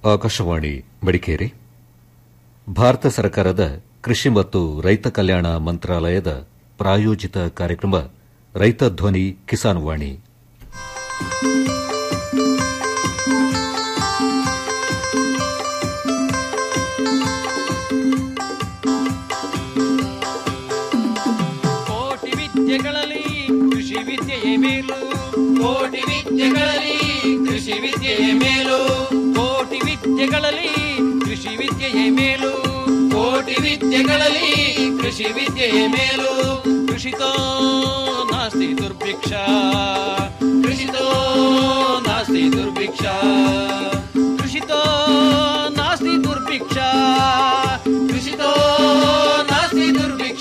ಆಕಾಶವಾಣಿ ಮಡಿಕೇರಿ ಭಾರತ ಸರ್ಕಾರದ ಕೃಷಿ ಮತ್ತು ರೈತ ಕಲ್ಯಾಣ ಮಂತ್ರಾಲಯದ ಪ್ರಾಯೋಜಿತ ಕಾರ್ಯಕ್ರಮ ರೈತ ಧ್ವನಿ ಕಿಸಾನ್ ವಾಣಿ ಕೋಟಿ ವಿದ್ಯೆಗಳಲ್ಲಿ ಕೃಷಿ ವಿದ್ಯೆಯೇ ಮೇಲು ಕೋಟಿ ವಿದ್ಯೆಗಳಲ್ಲಿ ಕೃಷಿ ವಿದ್ಯೆಯೇ ಮೇಲು ಕೋಟಿ ವಿದ್ಯೆಗಳಲ್ಲಿ ಕೃಷಿ ವಿದ್ಯೆಯೇ ಮೇಲು ಕೋಟಿ ವಿದ್ಯೆಗಳಲ್ಲಿ ಕೃಷಿ ವಿದ್ಯೆಯೇ ಮೇಲು ಕೃಷಿತೋ ನಾಸ್ತಿ ದುರ್ಭಿಕ್ಷ ಕೃಷಿತೋ ನಾಸ್ತಿ ದುರ್ಭಿಕ್ಷ ಕೃಷಿತೋ ನಾಸ್ತಿ ದುರ್ಭಿಕ್ಷ ಕೃಷಿತೋ ನಾಸ್ತಿ ದುರ್ಭಿಕ್ಷ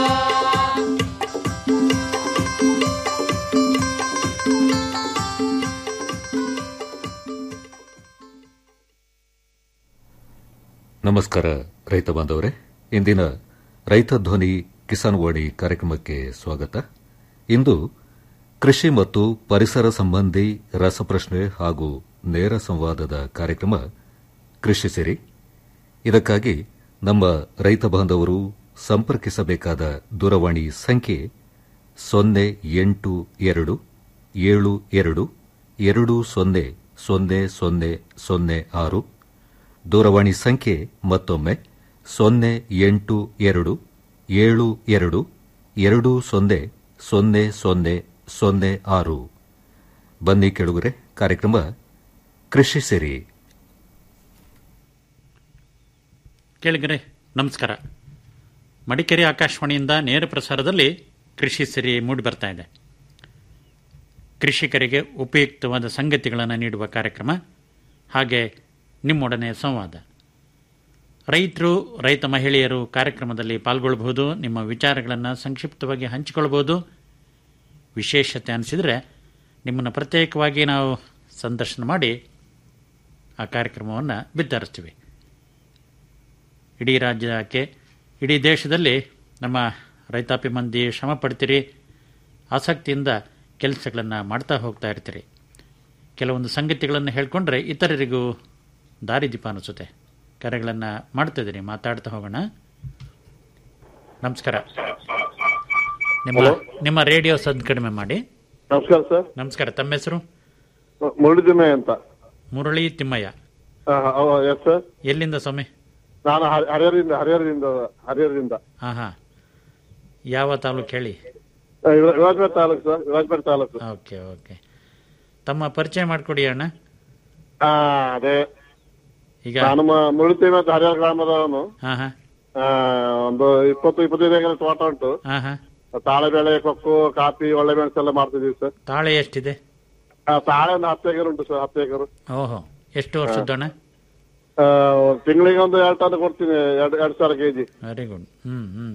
ನಮಸ್ಕಾರ ರೈತ ಬಾಂಧವರೇ ಇಂದಿನ ರೈತ ಧ್ವನಿ ಕಿಸಾನ್ ವಾಣಿ ಕಾರ್ಯಕ್ರಮಕ್ಕೆ ಸ್ವಾಗತ ಇಂದು ಕೃಷಿ ಮತ್ತು ಪರಿಸರ ಸಂಬಂಧಿ ರಸಪ್ರಶ್ನೆ ಹಾಗೂ ನೇರ ಸಂವಾದದ ಕಾರ್ಯಕ್ರಮ ಕೃಷಿ ಸಿರಿ ಇದಕ್ಕಾಗಿ ನಮ್ಮ ರೈತ ಬಾಂಧವರು ಸಂಪರ್ಕಿಸಬೇಕಾದ ದೂರವಾಣಿ ಸಂಖ್ಯೆ ಸೊನ್ನೆ ಎಂಟು ಎರಡು ಏಳು ಎರಡು ಎರಡು ಸೊನ್ನೆ ಸೊನ್ನೆ ಸೊನ್ನೆ ಸೊನ್ನೆ ಆರು ದೂರವಾಣಿ ಸಂಖ್ಯೆ ಮತ್ತೊಮ್ಮೆ ಸೊನ್ನೆ ಎಂಟು ಎರಡು ಏಳು ಎರಡು ಎರಡು ಸೊನ್ನೆ ಸೊನ್ನೆ ಸೊನ್ನೆ ಸೊನ್ನೆ ಆರು ಬನ್ನಿ ಕೆಳಗರೆ ಕಾರ್ಯಕ್ರಮ ಕೃಷಿ ಸಿರಿ ಕೇಳಿಗರೆ ನಮಸ್ಕಾರ ಮಡಿಕೇರಿ ಆಕಾಶವಾಣಿಯಿಂದ ನೇರ ಪ್ರಸಾರದಲ್ಲಿ ಕೃಷಿ ಸಿರಿ ಮೂಡಿ ಬರ್ತಾ ಇದೆ ಕೃಷಿಕರಿಗೆ ಉಪಯುಕ್ತವಾದ ಸಂಗತಿಗಳನ್ನು ನೀಡುವ ಕಾರ್ಯಕ್ರಮ ಹಾಗೆ ನಿಮ್ಮೊಡನೆ ಸಂವಾದ ರೈತರು ರೈತ ಮಹಿಳೆಯರು ಕಾರ್ಯಕ್ರಮದಲ್ಲಿ ಪಾಲ್ಗೊಳ್ಳಬಹುದು ನಿಮ್ಮ ವಿಚಾರಗಳನ್ನು ಸಂಕ್ಷಿಪ್ತವಾಗಿ ಹಂಚಿಕೊಳ್ಬೋದು ವಿಶೇಷತೆ ಅನಿಸಿದರೆ ನಿಮ್ಮನ್ನು ಪ್ರತ್ಯೇಕವಾಗಿ ನಾವು ಸಂದರ್ಶನ ಮಾಡಿ ಆ ಕಾರ್ಯಕ್ರಮವನ್ನು ಬಿತ್ತರಿಸ್ತೀವಿ ಇಡೀ ರಾಜ್ಯಕ್ಕೆ ಇಡೀ ದೇಶದಲ್ಲಿ ನಮ್ಮ ರೈತಾಪಿ ಮಂದಿ ಶ್ರಮ ಪಡ್ತೀರಿ ಆಸಕ್ತಿಯಿಂದ ಕೆಲಸಗಳನ್ನು ಮಾಡ್ತಾ ಹೋಗ್ತಾ ಇರ್ತೀರಿ ಕೆಲವೊಂದು ಸಂಗತಿಗಳನ್ನು ಹೇಳ್ಕೊಂಡ್ರೆ ಇತರರಿಗೂ ದಾರಿದೀಪ ಅನಿಸುತ್ತೆ ಕರೆಗಳನ್ನು ಮಾಡ್ತಿದ್ದೀನಿ ಮಾತಾಡ್ತಾ ಹೋಗೋಣ ನಮಸ್ಕಾರ ನಿಮ್ಮ ನಿಮ್ಮ ರೇಡಿಯೋ ಸದ್ ಕಡಿಮೆ ಮಾಡಿ ನಮಸ್ಕಾರ ಸರ್ ನಮಸ್ಕಾರ ತಮ್ಮ ಹೆಸರು ಮುರಳಿದಿಮೆ ಅಂತ ಮುರಳಿ ತಿಮ್ಮಯ್ಯ ಎಸ್ ಸರ್ ಎಲ್ಲಿಂದ ಸ್ವಾಮಿ ನಾನು ಹರಿ- ಹರಿಹರದಿಂದ ಹರಿಹರದಿಂದ ಹರಿಹರದಿಂದ ಹಾಂ ಹಾಂ ಯಾವ ತಾಲೂಕು ಹೇಳಿ ಆ, ವಿರಾ- Virajpet taluk sir Virajpet taluk okay okay ತಮ್ಮ ಪರಿಚಯ ಮಾಡಿಕೊಡಿ ಅಣ್ಣ ಆ, ಅದೇ ಈಗ ನಾನು ಮ- ಮುರಳಿತಿಮೆ ಅಂತ ಹರಿಹರ ಗ್ರಾಮದವನು ಹಾಂ ಹಾಂ ಆ, ಒಂದು ಇಪ್ಪತ್ತು ಇಪ್ಪತ್ತೈದು ಎಕರೆ ತೋಟ ಉಂಟು ಹಾಂ ಹಾಂ ತಾಳೆ ಬೆಳೆ ಕೊಕ್ಕು ಕಾಫಿ ಒಳ್ಳೆ ಮೆಣಸು ಎಲ್ಲ ಮಾಡ್ತಿದೀವಿ ಸರ್ ತಾಳೆ ಎಷ್ಟಿದೆ ಆ, ತಾಳೆ ಒಂದು ಹತ್ತು ಎಕರೆ ಉಂಟು ಸರ್ ಹತ್ತು ಎಕರೆ ಓಹೋ ಎಷ್ಟು ವರ್ಷದ್ದಣ್ಣ ತಿಂಗಳಿಗೆ ಒಂದು ಎರಡು ಟನ್ ಕೊಡ್ತೀನಿ ಎರಡು ಎರಡು ಸಾವಿರ ಕೆಜಿ ವೆರಿ ಗುಡ್ ಹ್ಞೂ ಹ್ಞೂ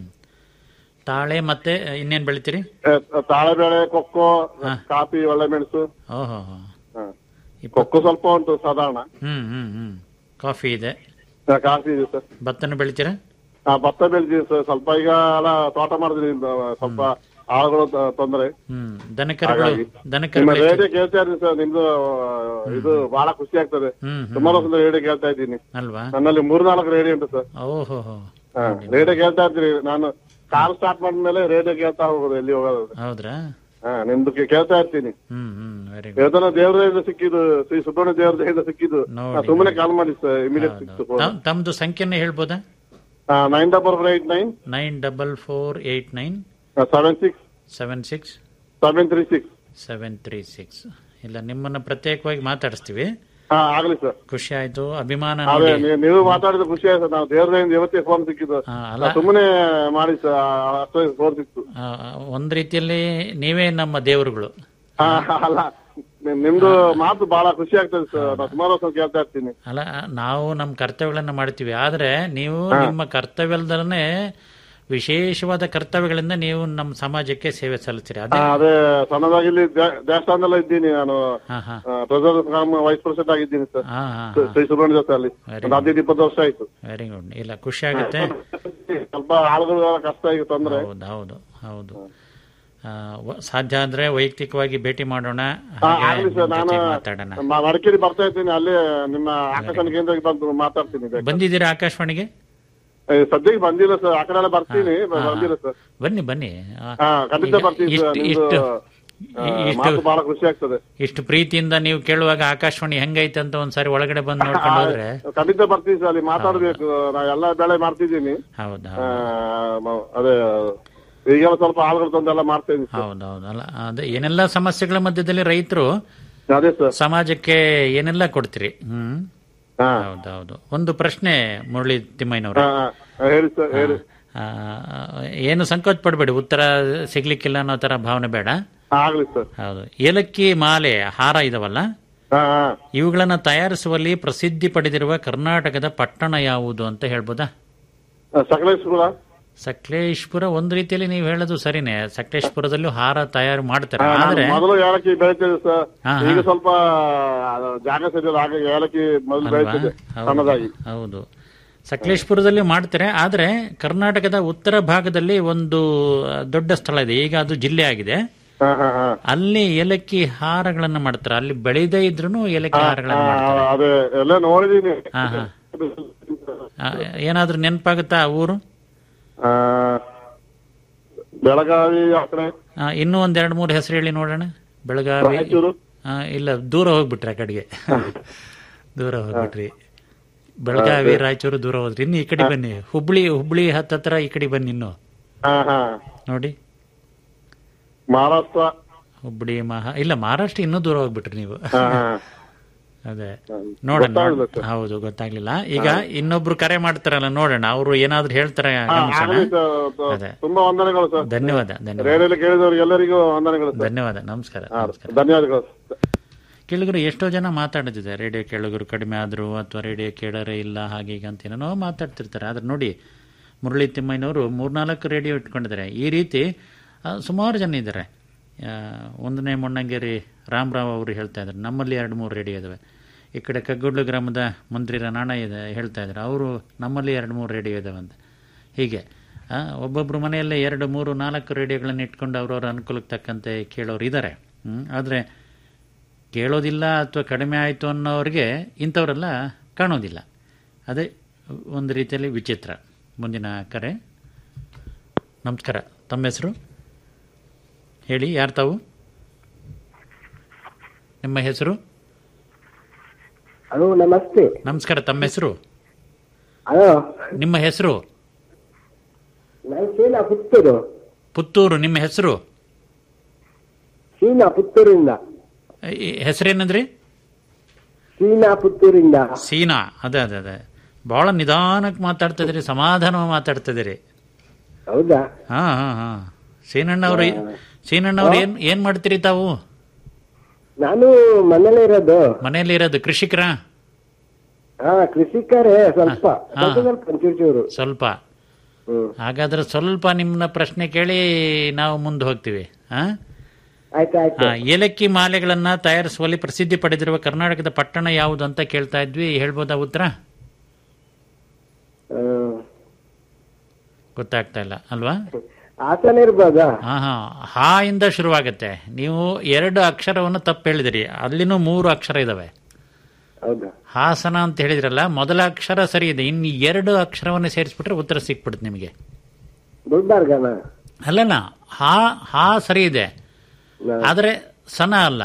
ತಾಳೆ ಮತ್ತೆ ಇನ್ನೇನು ಬೆಳಿತೀರಿ ತಾಳೆ ಬೆಳೆ ಕೊಕ್ಕೋ ಹಾ. ಕಾಫಿ ಒಳ್ಳೆ ಮೆಣಸು ಓಹೋ ಹಾ. ಇಪ್ಪ ಕೊಕ್ಕೋ ಸ್ವಲ್ಪ ಉಂಟು ಸಾಧಾರಣ ಹ್ಞೂ ಹ್ಞೂ ಹ್ಞೂ ಕಾಫಿ ಇದೆ ಆ, ಕಾಫಿ ಇದೆ ಸರ್ ಭತ್ತನ ಬೆಳಿತೀರಾ ಆ, ಭತ್ತ ಬೆಳೆದಿದೆ ಸರ್ ಸ್ವಲ್ಪ ಈಗ ಎಲ್ಲ ತೋಟ ಮಾಡಿದ್ರಿ ಸ್ವಲ್ಪ ಆಳುಗಳು ತ- ತೊಂದ್ರೆ ಹ್ಞೂ ದನಕರುಗಳು ಹಾಗಾಗಿ ನಿಮ್ಮ ದನಕರುಗಳು ಎಷ್ಟು- ರೇಡಿಯೋ ಕೇಳ್ತಾ ಇದ್ದೀನಿ ಸರ್ ನಿಮ್ದು ಆ, ಇದು ಬಹಳ ಖುಷಿ ಆಗ್ತದೆ ಹ್ಞೂ ಹ್ಞೂ ಸುಮಾರು ವರ್ಷದಿಂದ ರೇಡಿಯೋ ಕೇಳ್ತಾ ಇದ್ದೀನಿ ಅಲ್ವಾ ನನ್ನಲ್ಲಿ ಮೂರ್ನಾಲ್ಕು ರೇಡಿಯೋ ಉಂಟು ಸರ್ ಓಹೋ ಹೋ ಹಾ, ರೇಡಿಯೋ ಕೇಳ್ತಾ ಇರ್ತೀರಿ ನಾನು ಕಾರ್ ಸ್ಟಾರ್ಟ್ ಮಾಡಿದ್ಮೇಲೆ ರೇಡಿಯೋ ಕೇಳ್ತಾ ಹೋಗೋದು ಎಲ್ಲಿ ಹೋಗೋದು ಹೌದ್ರಾ ಹಾ ನಿಮ್ದು ಕೇ- ಕೇಳ್ತಾ ಇರ್ತೀನಿ ಹ್ಞೂ ಹ್ಞೂ ವೆರಿ ಗುಡ್ ವೇತನ ದೇವರಿಂದ ಸಿಕ್ಕಿದ್ದು ಶ್ರೀ ಸುಬ್ರಹ್ಮಣ್ಯ ದೇವರಿಂದ ಸಿಕ್ಕಿದ್ದು ನೋಡಿ. ನಾ ಸುಮ್ಮನೆ ಕಾಲ್ ಮಾಡಿ ಸರ್ ಇಮಿಡಿಯೇಟ್ ಸಿಕ್ತು ತಮ್ಮದು ಸಂಖ್ಯೆನೇ ಹೇಳ್ಬೋದಾ nine double four eight nine nine double four eight nine seven six seven six seven three six seven three six ಇಲ್ಲ ನಿಮ್ಮನ್ನು ಪ್ರತ್ಯೇಕವಾಗಿ ಮಾತಾಡಿಸ್ತೀವಿ ಹಾ ಆಗ್ಲಿ ಸರ್ ಖುಷಿ ಆಯ್ತು ಅಭಿಮಾನ ಅದೇ ನೋಡಿ ನೀ- ನೀವು ಮಾತಾಡಿದ ಖುಷಿ ಆಯ್ತು ನಾವು ದೇವರಿಂದ ಇವತ್ತೇ ಫೋನ್ ಸಿಕ್ಕಿದ್ದು ಆ, ಅಲ್ಲ ನಾ ಸುಮ್ಮನೆ ಮಾಡಿ ಸರ್ ಅಷ್ಟೇ ಫೋನ್ ಸಿಕ್ತು ಆ, ಒಂದ್ ರೀತಿಯಲ್ಲಿ ನೀವೇ ನಮ್ಮ ದೇವರುಗಳು ಹಾ ಅಲ್ಲ ನಿ- ನಿಮ್ದು ಮಾತು ಬಹಳ ಖುಷಿ ಆಗ್ತದೆ ಸರ್ ನಾ ಸುಮಾರು ವರ್ಷ ಕೇಳ್ತಾ ಇರ್ತೀನಿ ಅಲ್ಲ ನಾವು ನಮ್ಮ ಕರ್ತವ್ಯಗಳನ್ನ ಮಾಡ್ತೀವಿ ಆದ್ರೆ ನೀವು ನಿಮ್ಮ ಕರ್ತವ್ಯದಲ್ಲೇ ವಿಶೇಷವಾದ ಕರ್ತವ್ಯಗಳಿಂದ ನೀವು ನಮ್ಮ ಸಮಾಜಕ್ಕೆ ಸೇವೆ ಸಲ್ಲಿಸ್ತೀರಿ ಹಾ, ಅದೇ ಅದೇ ಸಣ್ಣದಾಗಿ ಇಲ್ಲಿ ದೇ- ದೇವಸ್ಥಾನದಲ್ಲ ಇದ್ದೀನಿ ನಾನು ಹಾ ಹಾ ಪ್ರೆಸಿಡೆಂಟ್ ವೈಸ್ ಪ್ರೆಸಿಡೆಂಟ್ ಆಗಿದ್ದೀನಿ ಸರ್ ಹಾ ಹಾ ಶ್ರೀ ಸುಬ್ರಹ್ಮಣ್ಯ ಜೊತೆ ಅಲ್ಲಿ Very ಒಂದು ಹದಿನೈದು ಇಪ್ಪತ್ತು ವರ್ಷ ಆಯ್ತು ವೆರಿ ಗುಡ್ ಇಲ್ಲ ಖುಷಿ ಆಗುತ್ತೆ ಸ್ವಲ್ಪ ಆಳುಗಳು ಕಷ್ಟ ಈಗ ತೊಂದ್ರೆ ಹೌದು ಹೌದು ಹೌದು ಆ, ವ- ಸಾಧ್ಯ ಅಂದ್ರೆ ವೈಯಕ್ತಿಕವಾಗಿ ಭೇಟಿ ಮಾಡೋಣ ಹಾ, ಹಾಗೆ ಆಗ್ಲಿ ನಿಮ್ ಸರ್ ನಾನು ಜೊತೆ ಮಾತಾಡೋಣ ಮ- ಮಡಿಕೇರಿ ಬರ್ತಾ ಇದ್ದೀನಿ ಅಲ್ಲಿ ನಿಮ್ಮ ಆಕಾಶವಾಣಿ ಕೇಂದ್ರಕ್ಕೆ ಬಂದು ಮಾತಾಡ್ತೀನಿ ಬೇಕಾದ್ರೆ. ಬಂದಿದ್ದೀರಾ ಆಕಾಶವಾಣಿಗೆ ಏ, ಸದ್ಯಕ್ಕೆ ಬಂದಿಲ್ಲ ಸರ್ ಆ ಕಡೆ ಎಲ್ಲ ಬರ್ತೀನಿ ಬ- ಬಂದಿಲ್ಲ ಸರ್ ಬನ್ನಿ ಬನ್ನಿ ಆ, ಹಾ ಖಂಡಿತ ಈಗ ಬರ್ತೀನಿ ಸರ್ ಇಷ್ಟು ನಿಮ್ದು ಇಷ್ಟು ಆ, ಇಷ್ಟು ಮಾತು ಬಹಳ ಖುಷಿ ಆಗ್ತದೆ ಇಷ್ಟು ಪ್ರೀತಿಯಿಂದ ನೀವು ಕೇಳುವಾಗ ಆಕಾಶವಾಣಿ ಹೆಂಗೈತೆ ಅಂತ ಒಂದ್ಸಾರಿ ಒಳಗಡೆ ಬಂದು ನೋಡ್ಕೊಂಡು ಹೋದ್ರೆ ಖಂಡಿತ ಬರ್ತೀನಿ ಸರ್ ಅಲ್ಲಿ ಮಾತಾಡ್ಬೇಕು ನಾ ಎಲ್ಲಾ ಬೆಳೆ ಮಾಡ್ತಿದ್ದೀನಿ ಹೌದು ಆ, ಮ- ಅದೇ ಈಗೆಲ್ಲ ಸ್ವಲ್ಪ ಆಳುಗಳು ತಂದೆಲ್ಲ ಮಾಡ್ತಾ ಇದ್ದೀನಿ ಸರ್. ಹೌದು ಹೌದು ಅಲ್ಲ ಅದೇ ಏನೆಲ್ಲ ಸಮಸ್ಯೆಗಳ ಮಧ್ಯದಲ್ಲಿ ರೈತರು ಅದೇ ಸರ್ ಸಮಾಜಕ್ಕೆ ಏನೆಲ್ಲ ಕೊಡ್ತೀರಿ ಹ್ಮ್ ಹಾ ಹೌದೌದು ಒಂದು ಪ್ರಶ್ನೆ ಮುರಳಿ ತಿಮ್ಮಯ್ಯನವ್ರ ಹಾ, ಹಾ. ಹೇಳಿ ಸರ್ ಹೇಳಿ ಏನು ಸಂಕೋಚ ಪಡಬೇಡಿ ಉತ್ತರ ಸಿಗ್ಲಿಕ್ಕಿಲ್ಲ ಅನ್ನೋ ತರ ಭಾವನೆ ಬೇಡ ಹಾ, ಆಗ್ಲಿ ಸರ್ ಹೌದು ಏಲಕ್ಕಿ ಮಾಲೆ ಹಾರ ಇದಾವಲ್ಲ ಹಾ ಹಾ ಇವುಗಳನ್ನ ತಯಾರಿಸುವಲ್ಲಿ ಪ್ರಸಿದ್ಧಿ ಪಡೆದಿರುವ ಕರ್ನಾಟಕದ ಪಟ್ಟಣ ಯಾವುದು ಅಂತ ಹೇಳ್ಬೋದಾ ಸಕಲೇಶ್ಪುರ ಸಕಲೇಶ್ಪುರ ಒಂದ್ ರೀತಿಯಲ್ಲಿ ನೀವು ಹೇಳೋದು ಸರಿನೇ ಸಕಲೇಶ್ಪುರದಲ್ಲೂ ಹಾರ ತಯಾರು ಮಾಡ್ತಾರೆ ಹಾ, ನಾನು ಆದ್ರೆ ಮೊದಲು ಏಲಕ್ಕಿ ಬೆಳಿತಿದ್ದೆ ಸರ್ ಹಾ, ಹಾ. ಈಗ ಸ್ವಲ್ಪ ಅದು ಜಾಗ ಸರಿಯಿಲ್ಲ ಹಾಗಾಗಿ ಏಲಕ್ಕಿ ಮೊದಲು ಅಲ್ವಾ? ಬೆಳಿತಿದ್ದೆ ಹೌದು, ಸಣ್ಣದಾಗಿ ಹೌದು ಸಕಲೇಶ್ಪುರದಲ್ಲಿ ಮಾಡ್ತಾರೆ ಆದ್ರೆ ಕರ್ನಾಟಕದ ಉತ್ತರ ಭಾಗದಲ್ಲಿ ಒಂದು ಆ, ದೊಡ್ಡ ಸ್ಥಳ ಇದೆ ಈಗ ಅದು ಜಿಲ್ಲೆ ಆಗಿದೆ ಹಾ ಹಾ ಹಾ ಅಲ್ಲಿ ಏಲಕ್ಕಿ ಹಾರಗಳನ್ನ ಮಾಡ್ತಾರೆ ಅಲ್ಲಿ ಬೆಳೆದೇ ಇದ್ರೂ ಏಲಕ್ಕಿ ಹಾರಗಳನ್ನ ಹಾ, ಮಾಡ್ತಾರೆ ಅದೇ ಎಲ್ಲ ನೋಡಿದೀನಿ ಹಾ ಹಾ ಆ, ಏನಾದ್ರೂ ನೆನಪಾಗುತ್ತಾ ಆ ಊರು ಆ, ಬೆಳಗಾವಿ ಆ ಕಡೆ ಆ, ಇನ್ನೂ ಒಂದ್ ಎರಡ್ ಮೂರು ಹೆಸರು ಹೇಳಿ ನೋಡೋಣ ಬೆಳಗಾವಿ ರಾಯಚೂರು ಆ, ಇಲ್ಲ ದೂರ ಹೋಗ್ಬಿಟ್ರಿ ಆ ಕಡೆಗೆ ದೂರ ಹೋಗ್ಬಿಟ್ರಿ ಬೆಳಗಾವಿ ರಾಯಚೂರು ದೂರ ಹೋದ್ರಿ ಇನ್ನು ಈ ಕಡೆ ಬನ್ನಿ ಹುಬ್ಳಿ ಹುಬ್ಳಿ ಹತ್ತತ್ರ ಈ ಕಡೆ ಬನ್ನಿ ಇನ್ನು ಹಾ ಹಾ ನೋಡಿ ಮಹಾರಾಷ್ಟ್ರ ಹುಬ್ಳಿ ಮಹಾ ಇಲ್ಲ ಮಹಾರಾಷ್ಟ್ರ ಇನ್ನೂ ದೂರ ಹೋಗ್ಬಿಟ್ರಿ ನೀವು ಹಾ ಹಾ ಅದೇ ನೋಡೋಣ ಗೊತ್ತಾಗ್ಲಿಲ್ಲ ನೋಡ್- ಹೌದು ಗೊತ್ತಾಗ್ಲಿಲ್ಲ ಈಗ ಇನ್ನೊಬ್ರು ಕರೆ ಮಾಡ್ತಾರಲ್ಲ ನೋಡೋಣ ಅವರು ಏನಾದ್ರು ಹೇಳ್ತಾರೆ ಹಾ, ಗಮನಿಸೋಣ ಆಗ್ಲಿ ಸರ್. ತ- ಅದೇ. ತುಂಬಾ ವಂದನೆಗಳು ಸರ್ ಧನ್ಯವಾದ ಧನ್ಯವಾದ ರೇಡಿಯೋಲಿ ಕೇಳಿದವ್ರಿಗೆ ಎಲ್ಲರಿಗೂ ವಂದನೆಗಳು ಸರ್ ಧನ್ಯವಾದ ನಮಸ್ಕಾರ ಹಾ, ನಮಸ್ಕಾರ ಧನ್ಯವಾದಗಳು ಕೇಳಿದ್ರು ಎಷ್ಟೋ ಜನ ಮಾತಾಡ್ತಿದ್ದಾರೆ ರೇಡಿಯೋ ಕೇಳೋರು ಕಡಿಮೆ ಆದ್ರು ಅಥವಾ ರೇಡಿಯೋ ಕೇಳೋರೇ ಇಲ್ಲ ಹಾಗೆ ಈಗ ಅಂತ ಏನೇನೋ ಮಾತಾಡ್ತಿರ್ತಾರೆ ಆದ್ರೆ ನೋಡಿ ಮುರಳಿ ತಿಮ್ಮಯ್ಯನವರು ಮೂರ್ನಾಲ್ಕು ರೇಡಿಯೋ ಇಟ್ಕೊಂಡಿದ್ದಾರೆ ಈ ರೀತಿ ಆ, ಸುಮಾರು ಜನ ಇದ್ದಾರೆ ಆ, ಒಂದನೇ ಮೊಣ್ಣಂಗೇರಿ ರಾಮರಾವ್ ಅವರು ಹೇಳ್ತಾ ಇದ್ದಾರೆ ನಮ್ಮಲ್ಲಿ ಎರಡು ಮೂರು ರೇಡಿಯೋ ಇದಾವೆ ಈ ಕಡೆ ಕಗ್ಗೊಡ್ಲು ಗ್ರಾಮದ ಮಂತ್ರಿ ನಾಣ ಇದೆ ಹೇಳ್ತಾ ಇದ್ದಾರೆ ಅವರು ನಮ್ಮಲ್ಲಿ ಎರಡು ಮೂರು ರೇಡಿಯೋ ಇದಾವೆ ಅಂತ ಹೀಗೆ ಆ, ಒಬ್ಬೊಬ್ರು ಮನೆಯಲ್ಲೇ ಎರಡು ಮೂರು ನಾಲ್ಕು ರೇಡಿಯೋಗಳನ್ನು ಇಟ್ಕೊಂಡು ಅವ್ರವ್ರ ಅನುಕೂಲಕ್ಕೆ ತಕ್ಕಂತೆ ಕೇಳೋರು ಇದ್ದಾರೆ ಆದರೆ ಕೇಳೋದಿಲ್ಲ ಅಥವಾ ಕಡಿಮೆ ಆಯಿತು ಅನ್ನೋರಿಗೆ ಇಂಥವರೆಲ್ಲ ಕಾಣೋದಿಲ್ಲ ಅದೇ ಒಂದು ರೀತಿಯಲ್ಲಿ ವಿಚಿತ್ರ ಮುಂದಿನ ಕರೆ ನಮಸ್ಕಾರ ತಮ್ಮ ಹೆಸರು ಹೇಳಿ ಯಾರು ತಾವು ನಿಮ್ಮ ಹೆಸರು ಹಲೋ ನಮಸ್ತೆ ನಮಸ್ಕಾರ ತಮ್ಮ ಹೆಸರು ಹಲೋ ನಿಮ್ಮ ಹೆಸರು ನಾನು ಶೀನಾ ಪುತ್ತೂರು ಪುತ್ತೂರು ನಿಮ್ಮ ಹೆಸರು ಶೀನಾ ಪುತ್ತೂರಿಂದ ಈ ಹೆಸರೇನಂದ್ರಿ ಶೀನಾ ಪುತ್ತೂರಿಂದ ಸೀನಾ ಅದೇ ಅದೇ ಅದೇ ಭಾಳ ನಿಧಾನಕ್ಕೆ ಮಾತಾಡ್ತಾ ಇದ್ದೀರಿ ಸಮಾಧಾನವಾಗಿ ಮಾತಾಡ್ತಾ ಇದ್ದೀರಿ ಹೌದಾ ಹಾ ಹಾ ಹಾ ಸೀನಣ್ಣವ್ರು ಸೀನಣ್ಣವ್ರು ಏನ್ ಏನ್ ಮಾಡ್ತೀರಿ ತಾವು ನಾನು ಮನೇಲೇ ಇರೋದು ಮನೆಯಲ್ಲಿ ಇರೋದು ಕೃಷಿಕರ ಹಾ ಕೃಷಿಕರೇ ಸ್ವಲ್ಪ ಹಾ. ಸ್ವಲ್ಪ ಸ್ವಲ್ಪ ಒಂಚೂರು ಚೂರು ಸ್ವಲ್ಪ ಹ್ಮ್ ಹಾಗಾದ್ರೆ ಸ್ವಲ್ಪ ನಿಮ್ಮನ್ನ ಪ್ರಶ್ನೆ ಕೇಳಿ ನಾವು ಮುಂದೆ ಹೋಗ್ತೀವಿ ಹಾ ಆಯ್ತು ಆಯ್ತು ಹಾ, ಏಲಕ್ಕಿ ಮಾಲೆಗಳನ್ನ ತಯಾರಿಸುವಲ್ಲಿ ಪ್ರಸಿದ್ಧಿ ಪಡೆದಿರುವ ಕರ್ನಾಟಕದ ಪಟ್ಟಣ ಯಾವುದು ಅಂತ ಕೇಳ್ತಾ ಇದ್ವಿ ಹೇಳ್ಬೋದಾ ಉತ್ತರ ಹ್ಮ್. ಗೊತ್ತಾಗ್ತಾ ಇಲ್ಲ ಅಲ್ವಾ ಹಾಸನ ಇರ್ಬೋದಾ ಹಾ ಹಾ ಹಾ ಇಂದ ಶುರುವಾಗುತ್ತೆ ನೀವು ಎರಡು ಅಕ್ಷರವನ್ನು ತಪ್ಪು ಹೇಳಿದಿರಿ ಅಲ್ಲಿನೂ ಮೂರು ಅಕ್ಷರ ಇದಾವೆ ಹೌದಾ ಹಾಸನ ಅಂತ ಹೇಳಿದ್ರಲ್ಲ ಮೊದಲ ಅಕ್ಷರ ಸರಿ ಇದೆ ಇನ್ನು ಎರಡು ಅಕ್ಷರವನ್ನು ಸೇರಿಸ್ಬಿಟ್ರೆ ಉತ್ತರ ಸಿಕ್ಬಿಡುತ್ತೆ ನಿಮಗೆ ಗುಲ್ಬರ್ಗನ ಅಲ್ಲಲ್ಲ ಹಾ ಹಾ ಸರಿ ಇದೆ ನಾ- ಆದರೆ ಸನ ಅಲ್ಲ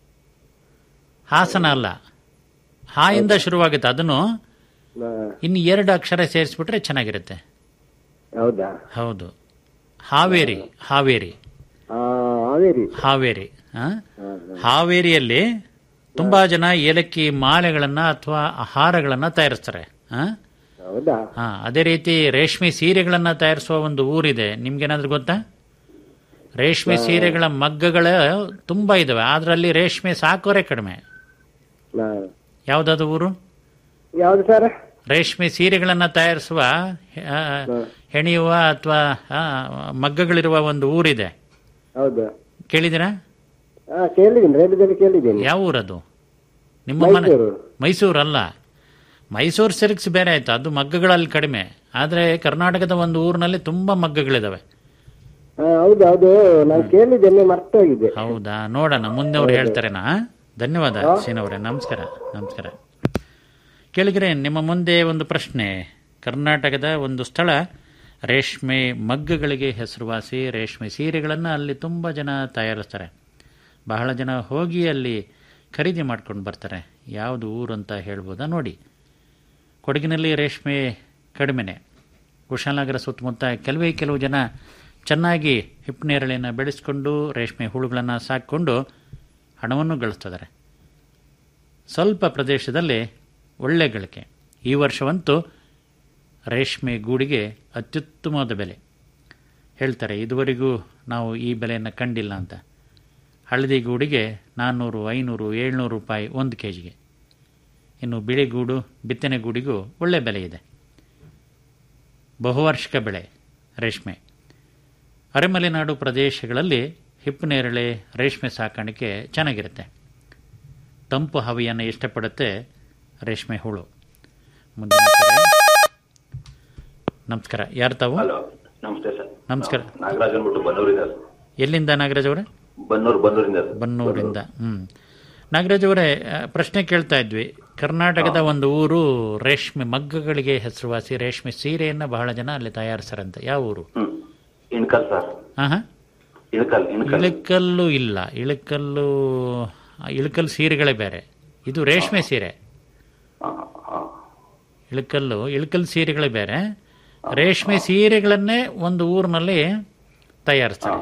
ಹಾಸನ ಅಲ್ಲ ಹಾ ಇಂದ ಶುರುವಾಗುತ್ತೆ ಅದನ್ನು ನಾ- ಇನ್ನು ಎರಡು ಅಕ್ಷರ ಸೇರಿಸ್ಬಿಟ್ರೆ ಚೆನ್ನಾಗಿರುತ್ತೆ ಹೌದಾ ಹೌದು ಹಾವೇರಿ ಹಾವೇರಿ ಆ, ಹಾವೇರಿ ಹಾವೇರಿ ಆ? ಹಾ, ಹಾ. ಹಾವೇರಿಯಲ್ಲಿ ತುಂಬಾ ಜನ ಏಲಕ್ಕಿ ಮಾಲೆಗಳನ್ನ ಅಥವಾ ಹಾರಗಳನ್ನ ತಯಾರಿಸ್ತಾರೆ ಆ? ಹೌದಾ ಹಾ ಅದೇ ರೀತಿ ರೇಷ್ಮೆ ಸೀರೆಗಳನ್ನ ತಯಾರಿಸುವ ಒಂದು ಊರಿದೆ ನಿಮ್ಗೇನಾದ್ರೂ ಗೊತ್ತಾ ರೇಷ್ಮೆ ಸೀರೆಗಳ ಮಗ್ಗಗಳ ತುಂಬಾ ಇದಾವೆ ಆದ್ರಲ್ಲಿ ರೇಷ್ಮೆ ಸಾಕೋರೆ ಕಡಿಮೆ ನಾ- ಯಾವ್ದಾದ್ರು ಊರು ಯಾವ್ದು ಸರ್ ರೇಷ್ಮೆ ಸೀರೆಗಳನ್ನ ತಯಾರಿಸುವ ಆ, ಹೆಣೆಯುವ ಅಥವಾ ಮಗ್ಗಗಳಿರುವ ಒಂದು ಊರಿದೆ ಹೌದು ಕೇಳಿದಿರಾ ಹಾ ಕೇಳಿದ್ದೀನಿ ರೇಡಿಯೋದಲ್ಲಿ ಕೇಳಿದ್ದೀನಿ ಯಾವ ಊರದು ನಿಮ್ಮ ಮನೆ ಮೈಸೂರು ಮೈಸೂರಲ್ಲ ಮೈಸೂರು ಸಿಲ್ಕ್ಸ್ ಬೇರೆ ಆಯ್ತು ಅದು ಮಗ್ಗಗಳಲ್ಲಿ ಕಡಿಮೆ ಆದರೆ ಕರ್ನಾಟಕದ ಒಂದು ಊರಿನಲ್ಲಿ ತುಂಬ ಮಗ್ಗಗಳಿದಾವೆ ಹಾ ಹೌದು ಹೌದು ನಾನು ಕೇಳಿದ್ದೇನೆ ಮರ್ತೋಗಿದೆ ಹೌದಾ ನೋಡೋಣ ಮುಂದೆ ಅವ್ರು ಹೇಳ್ತಾರೇನಾ ಧನ್ಯವಾದ ಸೀನವರೇ ನಮಸ್ಕಾರ ನಮಸ್ಕಾರ ಕೇಳಿದ್ರೆ ನಿಮ್ಮ ಮುಂದೆ ಒಂದು ಪ್ರಶ್ನೆ ಕರ್ನಾಟಕದ ಒಂದು ಸ್ಥಳ ರೇಷ್ಮೆ ಮಗ್ಗಗಳಿಗೆ ಹೆಸರುವಾಸಿ ರೇಷ್ಮೆ ಸೀರೆಗಳನ್ನು ಅಲ್ಲಿ ತುಂಬ ಜನ ತಯಾರಿಸ್ತಾರೆ ಬಹಳ ಜನ ಹೋಗಿ ಅಲ್ಲಿ ಖರೀದಿ ಮಾಡ್ಕೊಂಡು ಬರ್ತಾರೆ ಯಾವುದು ಊರು ಅಂತ ಹೇಳ್ಬೋದಾ ನೋಡಿ ಕೊಡಗಿನಲ್ಲಿ ರೇಷ್ಮೆ ಕಡಿಮೆನೆ ಕುಶಾಲನಗರ ಸುತ್ತಮುತ್ತ ಕೆಲವೇ ಕೆಲವು ಜನ ಚೆನ್ನಾಗಿ ಹಿಪ್ಪನೇರಳೆಯನ್ನು ಬೆಳೆಸ್ಕೊಂಡು ರೇಷ್ಮೆ ಹುಳುಗಳನ್ನು ಸಾಕಿಕೊಂಡು ಹಣವನ್ನು ಗಳಿಸ್ತಿದ್ದಾರೆ ಸ್ವಲ್ಪ ಪ್ರದೇಶದಲ್ಲಿ ಒಳ್ಳೆ ಗಳಿಕೆ ಈ ವರ್ಷವಂತೂ ರೇಷ್ಮೆ ಗೂಡಿಗೆ ಅತ್ಯುತ್ತಮವಾದ ಬೆಲೆ ಹೇಳ್ತಾರೆ ಇದುವರೆಗೂ ನಾವು ಈ ಬೆಲೆಯನ್ನು ಕಂಡಿಲ್ಲ ಅಂತ ಹಳದಿ ಗೂಡಿಗೆ ನಾನ್ನೂರು ಐನೂರು ಏಳ್ನೂರು ರೂಪಾಯಿ ಒಂದು ಕೆ ಜಿಗೆ ಇನ್ನು ಬಿಳಿಗೂಡು ಬಿತ್ತನೆ ಗೂಡಿಗೂ ಒಳ್ಳೆ ಬೆಲೆ ಇದೆ ಬಹುವಾರ್ಷಿಕ ಬೆಳೆ ರೇಷ್ಮೆ ಅರೆಮಲೆನಾಡು ಪ್ರದೇಶಗಳಲ್ಲಿ ಹಿಪ್ಪನೇರಳೆ ರೇಷ್ಮೆ ಸಾಕಾಣಿಕೆ ಚೆನ್ನಾಗಿರುತ್ತೆ ತಂಪು ಹವೆಯನ್ನು ಇಷ್ಟಪಡುತ್ತೆ ರೇಷ್ಮೆ ಹುಳು ಮುಂದಿನ ಕರೆ. ನಮಸ್ಕಾರ ಯಾರು ತಾವು ಹಲೋ ನಮಸ್ತೆ ಸರ್ ನಮಸ್ಕಾರ ನಾಗರಾಜ್ ಅಂದ್ಬಿಟ್ಟು ಬನ್ನೂರಿಂದ ಸರ್. ಎಲ್ಲಿಂದ ನಾಗರಾಜ್ ಅವರೇ ಬನ್ನೂರು ಬನ್ನೂರಿಂದ ಸರ್. ಬನ್ನೂರಿಂದ ಹ್ಮ್ ನಾಗರಾಜ್ ಅವರೇ ಆ, ಪ್ರಶ್ನೆ ಕೇಳ್ತಾ ಇದ್ವಿ ಕರ್ನಾಟಕದ ಒಂದು ಊರು ರೇಷ್ಮೆ ಮಗ್ಗಗಳಿಗೆ ಹೆಸರುವಾಸಿ ರೇಷ್ಮೆ ಸೀರೆಯನ್ನ ಬಹಳ ಜನ ಅಲ್ಲಿ ತಯಾರಿಸ್ತಾರಂತೆ ಯಾವ ಊರು ಹ್ಮ್ ಇಣಕಲ್ ಸರ್ ಹಾ ಹಾ ಇಣಕಲ್ ಇಣಕಲ್ ಇಳಕಲ್ಲು ಇಲ್ಲ ಇಳಕಲ್ಲು ಇಳಕಲ್ ಸೀರೆಗಳೇ ಬೇರೆ ಇದು ರೇಷ್ಮೆ ಸೀರೆ ಆ, ಆ. ಇಳಕಲ್ಲು ಇಳಕಲ್ ಸೀರೆಗಳೇ ಬೇರೆ ರೇಷ್ಮೆ ಸೀರೆಗಳನ್ನೇ ಒಂದು ಊರಿನಲ್ಲಿ ತಯಾರಿಸ್ತಾರೆ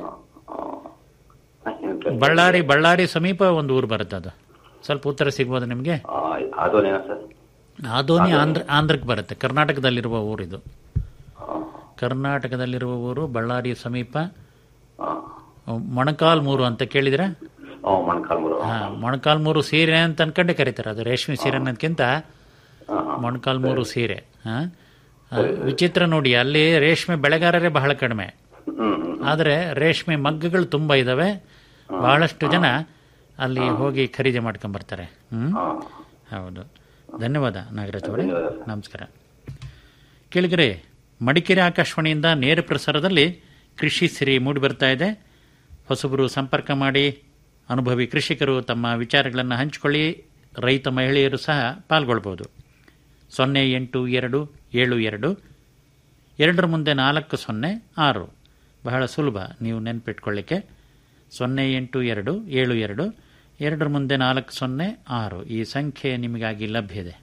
ಆ, ಇಣಕಲ್. ಬಳ್ಳಾರಿ ಬಳ್ಳಾರಿ ಸಮೀಪ ಒಂದು ಊರು ಬರುತ್ತೆ ಅದು ಸ್ವಲ್ಪ ಉತ್ತರ ಸಿಗ್ಬೋದು ನಿಮಗೆ ಆ, ಅದೋನೇನಾ ಸರ್ ಆದೋನಿ ಆಂಧ್ರ ಆಂಧ್ರಕ್ಕೆ ಬರುತ್ತೆ ಕರ್ನಾಟಕದಲ್ಲಿರುವ ಊರಿದು ಕರ್ನಾಟಕದಲ್ಲಿರುವ ಊರು ಬಳ್ಳಾರಿ ಸಮೀಪ ಆ, ಮೊಣಕಾಲ್ಮೂರು ಅಂತ ಕೇಳಿದ್ರೆ ಆ, ಮೊಣಕಾಲ್ಮೂರು ಹಾ ಮೊಣಕಾಲ್ಮೂರು ಸೀರೆ ಅಂತ ಅನ್ಕೊಂಡೆ ಕರೀತಾರೆ ಅದು ರೇಷ್ಮೆ ಸೀರೆ ಅನ್ನೋದಕ್ಕಿಂತ ಮೊಣಕಾಲ್ಮೂರು ಸೀರೆ ಹಾ ಆ, ವಿಚಿತ್ರ ನೋಡಿ ಅಲ್ಲಿ ರೇಷ್ಮೆ ಬೆಳೆಗಾರರೇ ಬಹಳ ಕಡಿಮೆ ಹ್ಮ್ ಹ್ಮ್ ಆದರೆ ರೇಷ್ಮೆ ಮಗ್ಗಗಳು ತುಂಬ ಇದ್ದಾವೆ ಬಹಳಷ್ಟು ಜನ ಅಲ್ಲಿ ಹೋಗಿ ಖರೀದಿ ಮಾಡ್ಕೊಂಬರ್ತಾರೆ ಹ್ಮ್ ಆ, ಹೌದು ಧನ್ಯವಾದ ನಾಗರಾಜ್ ಅವರೇ ಧನ್ಯವಾದ. ನಮಸ್ಕಾರ ಕೇಳಿಗರೆ ಮಡಿಕೇರಿ ಆಕಾಶವಾಣಿಯಿಂದ ನೇರ ಪ್ರಸಾರದಲ್ಲಿ ಕೃಷಿ ಸಿರಿ ಮೂಡಿ ಬರ್ತಾ ಇದೆ ಹೊಸಬರು ಸಂಪರ್ಕ ಮಾಡಿ ಅನುಭವಿ ಕೃಷಿಕರು ತಮ್ಮ ವಿಚಾರಗಳನ್ನು ಹಂಚಿಕೊಳ್ಳಿ ರೈತ ಮಹಿಳೆಯರು ಸಹ ಪಾಲ್ಗೊಳ್ಬೋದು ಸೊನ್ನೆ ಎಂಟು ಎರಡು ಏಳು ಎರಡು ಎರಡರ ಮುಂದೆ ನಾಲ್ಕು ಸೊನ್ನೆ ಆರು ಬಹಳ ಸುಲಭ ನೀವು ನೆನಪಿಟ್ಕೊಳ್ಳಿಕ್ಕೆ ಸೊನ್ನೆ ಎಂಟು ಎರಡು ಏಳು ಎರಡು ಎರಡರ ಮುಂದೆ ನಾಲ್ಕು ಸೊನ್ನೆ ಆರು ಈ ಸಂಖ್ಯೆ ನಿಮಗಾಗಿ ಲಭ್ಯ ಇದೆ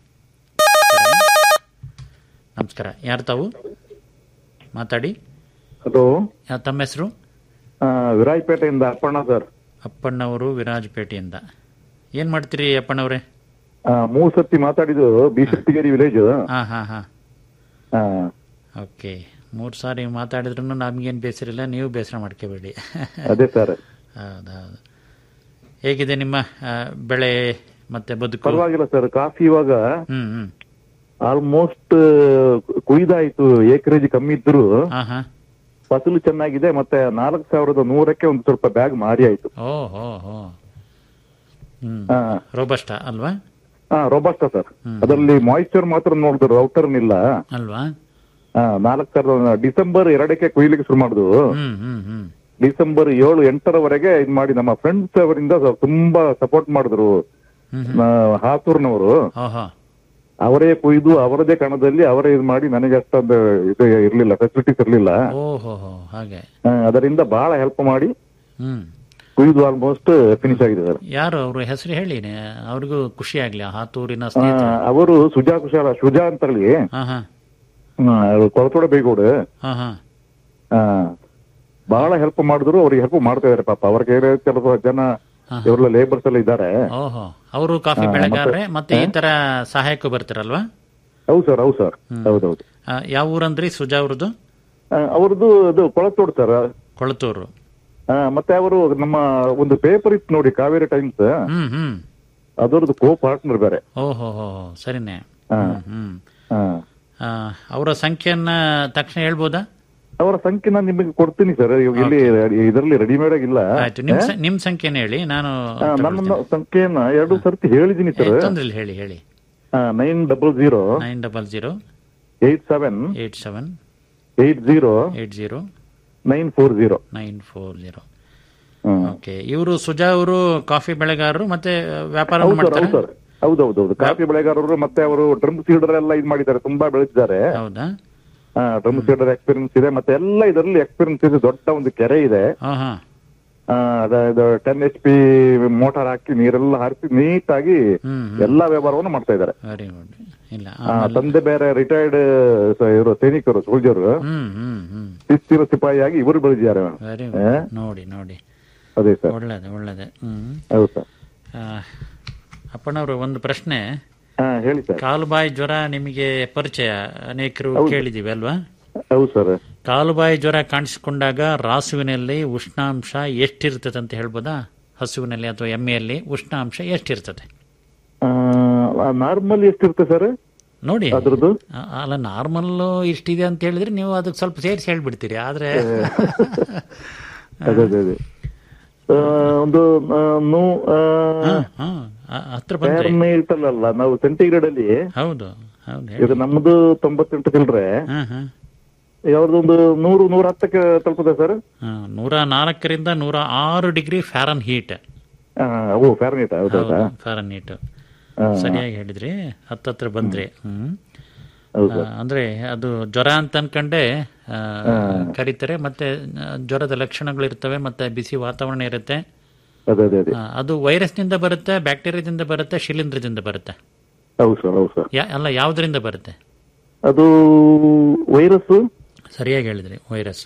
ನಮಸ್ಕಾರ ಯಾರು ತಾವು ಮಾತಾಡಿ ಹಲೋ ಯಾ- ತಮ್ಮ ಹೆಸರು ಆ, ವಿರಾಜಪೇಟೆಯಿಂದ ಅಪ್ಪಣ್ಣ ಸರ್ ಅಪ್ಪಣ್ಣವರು ವಿರಾಜಪೇಟೆಯಿಂದ ಏನು ಮಾಡ್ತೀರಿ ಅಪ್ಪಣ್ಣವ್ರೆ ಆ, ಮೂರ್ ಸತಿ ಮಾತಾಡಿದ್ದು ಬಿಶೆಟ್ಟಿಗೇರಿ ವಿಲೇಜ್ ಹಾಂ ಹಾಂ ಹಾಂ ಓಕೆ ಮೂರು ಸಾರಿ ಮಾತಾಡಿದ್ರು ನಮಗೇನು ಬೇಸರಿಲ್ಲ ನೀವು ಬೇಸರ ಮಾಡ್ಕೋಬೇಡಿ ಅದೇ ಸರ್ ಹೌದು ಹೌದು ಹೇಗಿದೆ ನಿಮ್ಮ ಆ, ಬೆಳೆ ಮತ್ತೆ ಬದುಕು ಪರವಾಗಿಲ್ಲ ಸರ್ ಕಾಫಿ ಇವಾಗ ಹ್ಮ್ ಹ್ಮ್ ಆಲ್ಮೋಸ್ಟ್ ಕುಯ್ದಾಯ್ತು ಏಕರೇಜ್ ಕಮ್ಮಿ ಇದ್ರು ಹಾ ಹಾ ಫಸಲು ಚೆನ್ನಾಗಿದೆ ಮತ್ತೆ ನಾಲ್ಕು ಸಾವಿರದ ನೂರಕ್ಕೆ ಒಂದು ಸ್ವಲ್ಪ ಬ್ಯಾಗ್ ಮಾರಿ ಆಯ್ತು ಓ ಹೋ ಹೋ ಹ್ಮ್ ಆ, ರೋಬಸ್ಟ ಅಲ್ವಾ ಆ, ರೋಬಸ್ಟ ಸರ್ ಅದರಲ್ಲಿ ಮಾಯಿಶ್ಚರ್ ಮಾತ್ರ ನೋಡಿದ್ರು ಔಟರ್ ಇಲ್ಲ ಅಲ್ವಾ ನಾಲ್ಕು ಸಾವಿರದ ಡಿಸೆಂಬರ್ ಎರಡಕ್ಕೆ ಕುಯ್ಲಿಕ್ಕೆ ಶುರು ಮಾಡುದು ಹ್ಮ್ ಹ್ಮ್ ಹ್ಮ್ ಡಿಸೆಂಬರ್ ಏಳು ಎಂಟರವರೆಗೆ ಇದ್ ಮಾಡಿ ನಮ್ಮ ಫ್ರೆಂಡ್ಸ್ ಅವರಿಂದ ಸ್ವಲ್ಪ ತುಂಬಾ ಸಪೋರ್ಟ್ ಮಾಡಿದ್ರು ಹ್ಮ್ ಆ, ಹಾಸೂರ್ನವರು ಓಹೋ ಅವರೇ ಕೊಯ್ದು ಅವರದೇ ಕಣದಲ್ಲಿ ಅವರೇ ಇದು ಮಾಡಿ ನನಗೆ ಅಷ್ಟೊಂದು ಇದು ಇರ್ಲಿಲ್ಲ ಫೆಸಿಲಿಟೀಸ್ ಇರ್ಲಿಲ್ಲ ಓಹೋ ಹೋ ಹಾಗೆ ಆ, ಅದರಿಂದ ಬಹಳ ಹೆಲ್ಪ್ ಮಾಡಿ ಹ್ಮ್ ಕುಯ್ದು ಆಲ್ಮೋಸ್ಟ್ ಫಿನಿಶ್ ಆಗಿದೆ ಸರ್ ಯಾರು ಅವ್ರ ಹೆಸರು ಹೇಳಿ ಅವ್ರಿಗೂ ಖುಷಿ ಆಗ್ಲಿ ಆ ಹಾತೂರಿನ ಆ, ಸ್ನೇಹಿತ ಅವರು ಸುಜಾ ಕುಶಾಲ ಸುಜಾ ಅಂತ ಹೇಳಿ ಹಾ ಹಾ ಕೊಳತೋಡ ಬೇಗೋಡು ಹಾ ಹಾ ಆ, ಬಹಳ ಹೆಲ್ಪ್ ಮಾಡಿದ್ರು ಅವ್ರಿಗೆ ಹೆಲ್ಪ್ ಮಾಡ್ತಾ ಇದಾರೆ ಪಾಪ ಅವ್ರ ಕೈಲಿ ಕೆಲವು ಜನ ಇವರೆಲ್ಲ ಲೇಬರ್ಸ್ ಎಲ್ಲ ಇದ್ದಾರೆ ಓಹೋ ಅವರು ಕಾಫಿ ಬೆಳೆಗಾರರೆ ಮತ್ತೆ ಈ ತರ ಸಹಾಯಕ್ಕೂ ಬರ್ತಾರಲ್ವಾ ಹೌದು ಸರ್ ಹೌದು ಸರ್ ಹೌದೌದು ಆ, ಯಾವ ಊರಂದ್ರಿ ಸುಜಾ ಅವ್ರದ್ದು ಅವ್ರದ್ದು ಅದು ಕೊಳತೋಡ್ ಸರ್ ಕೊಳತೂರು ಆ, ಮತ್ತೆ ಅವರು ನಮ್ಮ ಒಂದು ಪೇಪರ್ ಇತ್ತು ನೋಡಿ ಕಾವೇರಿ ಟೈಮ್ಸ್ ಹ್ಮ್ ಹ್ಮ್ ಅದರದ್ದು ಕೋ ಪಾರ್ಟ್ನರ್ ಬೇರೆ ಓಹೋ ಹೋ ಹೋ, ಸರಿನೇ ಹಾ. ಹ್ಮ್ ಹ್ಮ್ ಆ, ಆ, ಅವರ ಸಂಖ್ಯೆಯನ್ನ ತಕ್ಷಣ ಹೇಳ್ಬೋದಾ ಅವರ ಸಂಖ್ಯೆ ನಾನು ನಿಮಗೆ ಕೊಡ್ತೀನಿ ಸರ್ ಇವಾಗ ಇಲ್ಲಿ ಇದರಲ್ಲಿ ರೆಡಿಮೇಡ್ ಆಗಿಲ್ಲ ಆಯ್ತು ನಿಮ್ ಸ- ನಿಮ್ ಸಂಖ್ಯೆನ ಹೇಳಿ ನಾನು ಆ, ನನ್ನ ಸಂಖ್ಯೆಯನ್ನ ಎರಡು ಸರ್ತಿ ಹೇಳಿದೀನಿ ಸರ್ ತೊಂದ್ರೆ ಹೇಳಿ ಹೇಳಿ nine double zero nine double zero eight seven eight seven eight zero eight zero nine four zero nine four zero okay ಇವರು ಸುಜಾ ಅವರು ಕಾಫಿ ಬೆಳೆಗಾರರು ಮತ್ತೆ ವ್ಯಾಪಾರ ಹೌದು ಸರ್ ಮಾಡ್ತಾರೆ ಹೌದು ಸರ್ ಹೌದೌದೌದು ಕಾಫಿ ಬೆಳೆಗಾರರು ಮತ್ತೆ ಅವರು ಡ್ರಮ್ ಸೀಡರ್ ಎಲ್ಲ ಇದು ಮಾಡಿದ್ದಾರೆ ತುಂಬಾ ಬೆಳೆದಿದ್ದಾರೆ ಹೌದಾ ಡ್ರಮ್ ಸೀಡರ್ ಎಕ್ಸ್ಪೀರಿಯನ್ಸ್ ಇದೆ ಮತ್ತೆ ಎಲ್ಲ ಇದರಲ್ಲಿ ಎಕ್ಸ್ಪೀರಿಯನ್ಸ್ ಇದೆ ದೊಡ್ಡ ಒಂದು ಕೆರೆ ಇದೆ ಹಾ ಹಾ ಆ, ಅದ- ಇದು ಟೆನ್ ಎಚ್ ಪಿ ಮೋಟಾರ್ ಹಾಕಿ ನೀರೆಲ್ಲ ಹಾರಿಸಿ ನೀಟಾಗಿ ಹ್ಮ್ ಎಲ್ಲಾ ವ್ಯವಹಾರವನ್ನು ಮಾಡ್ತಾ ಇದ್ದಾರೆ ವೆರಿ ಗುಡ್ ಇಲ್ಲ ಆ, ತಂದೆ ಬೇರೆ ರಿಟೈರ್ಡ್ ಇವರು ಸೈನಿಕರು ಸೋಲ್ಜರ್ ಹ್ಮ್ ಹ್ಮ್ ಹ್ಮ್ ಶಿಸ್ತಿರೋ ಸಿಪಾಯಿಯಾಗಿ ಇವರು ಬೆಳೆದಿದ್ದಾರೆ ವೆರಿ ಏ? ಗುಡ್ ನೋಡಿ ನೋಡಿ ಅದೇ ಸರ್ ಒಳ್ಳೇದು ಒಳ್ಳೇದು ಹ್ಮ್ ಹೌದು ಸರ್ ಆ, ಅಪ್ಪನವರು ಒಂದು ಪ್ರಶ್ನೆ ಹಾ ಹೇಳಿ ಸರ್ ಕಾಲುಬಾಯಿ ಜ್ವರ ನಿಮಗೆ ಪರಿಚಯ ಅನೇಕರು ಕೇಳಿದೀವಿ ಅಲ್ವಾ ಹೌದು ಸರ್ ಕಾಲುಬಾಯಿ ಜ್ವರ ಕಾಣಿಸಿಕೊಂಡಾಗ ರಾಸುವಿನಲ್ಲಿ ಉಷ್ಣಾಂಶ ಎಷ್ಟಿರ್ತದೆ ಅಂತ ಹೇಳ್ಬೋದಾ ಹಸುವಿನಲ್ಲಿ ಅಥವಾ ಎಮ್ಮೆಯಲ್ಲಿ ಉಷ್ಣಾಂಶ ಎಷ್ಟಿರ್ತದೆ ನಾರ್ಮಲ್ ಎಷ್ಟಿರುತ್ತೆ ಸರ್ ನೋಡಿ ಅದ್ರದ್ದು ಆ- ಅಲ್ಲ ನಾರ್ಮಲ್ ಇಷ್ಟಿದೆ ಅಂತ ಹೇಳಿದ್ರೆ ನೀವು ಅದಕ್ಕೆ ಸ್ವಲ್ಪ ಸೇರಿಸಿ ಹೇಳ್ಬಿಡ್ತೀರಿ ಆದ್ರೆ ಅದೇ ಅದೇ ಅದೇ ಆ, ಒಂದು ಆ, ನೂ ಹಾ, ಹಾ, ಆ- ಹತ್ರ ಬಂದ್ರೆ ಫಾರೆನ್ಹೀಟ್ ಅಲ್ಲ ನಾವು ಸೆಂಟಿಗ್ರೇಡ್ ಅಲ್ಲಿ ಹೌದು ಹೌದು ಹೇಳಿ. ಈಗ ನಮ್ದು ತೊಂಬತ್ತೆಂಟು ಚಿಲ್ಲರೆ ಹಾ ಹಾ ಯಾವ್ದೊಂದು ನೂರು ನೂರ ಹತ್ತಕ್ಕೆ ತಲುಪುತ್ತೆ ಸರ್ ಹಾ, ನೂರ ನಾಲ್ಕರಿಂದ ನೂರ ಆರು ಡಿಗ್ರಿ ಫ್ಯಾರನ್ ಹೀಟ್ ಓ ಫಾರೆನ್ಹೀಟ್ ಹೌದೌದಾ ಫ್ಯಾರನ್ ಹೀಟ್ ಹಾ. ಸರಿಯಾಗಿ ಹೇಳಿದ್ರಿ ಹತ್ತತ್ರ ಬಂದ್ರಿ ಹ್ಮ್ ಹೌದು ಆ, ಅಂದ್ರೆ ಅದು ಜ್ವರ ಅಂತ ಅನ್ಕಂಡೆ ಆ, ಕರೀತಾರೆ ಮತ್ತೆ ಆ, ಜ್ವರದ ಲಕ್ಷಣಗಳಿರ್ತವೆ ಮತ್ತೆ ಬಿಸಿ ವಾತಾವರಣ ಇರುತ್ತೆ ಅದೇ ಅದೇ ಅದೇ ಆ, ಅದು ವೈರಸ್ನಿಂದ ಬರುತ್ತೆ ಬ್ಯಾಕ್ಟೀರಿಯಾದಿಂದ ಬರುತ್ತೆ ಶಿಲೀಂಧ್ರದಿಂದ ಬರುತ್ತೆ ಹೌದು ಸರ್ ಹೌದು ಸರ್ ಯಾ- ಅಲ್ಲ ಯಾವುದರಿಂದ ಬರುತ್ತೆ ಅದು ವೈರಸ್ ಸರಿಯಾಗಿ ಹೇಳಿದ್ರಿ ವೈರಸ್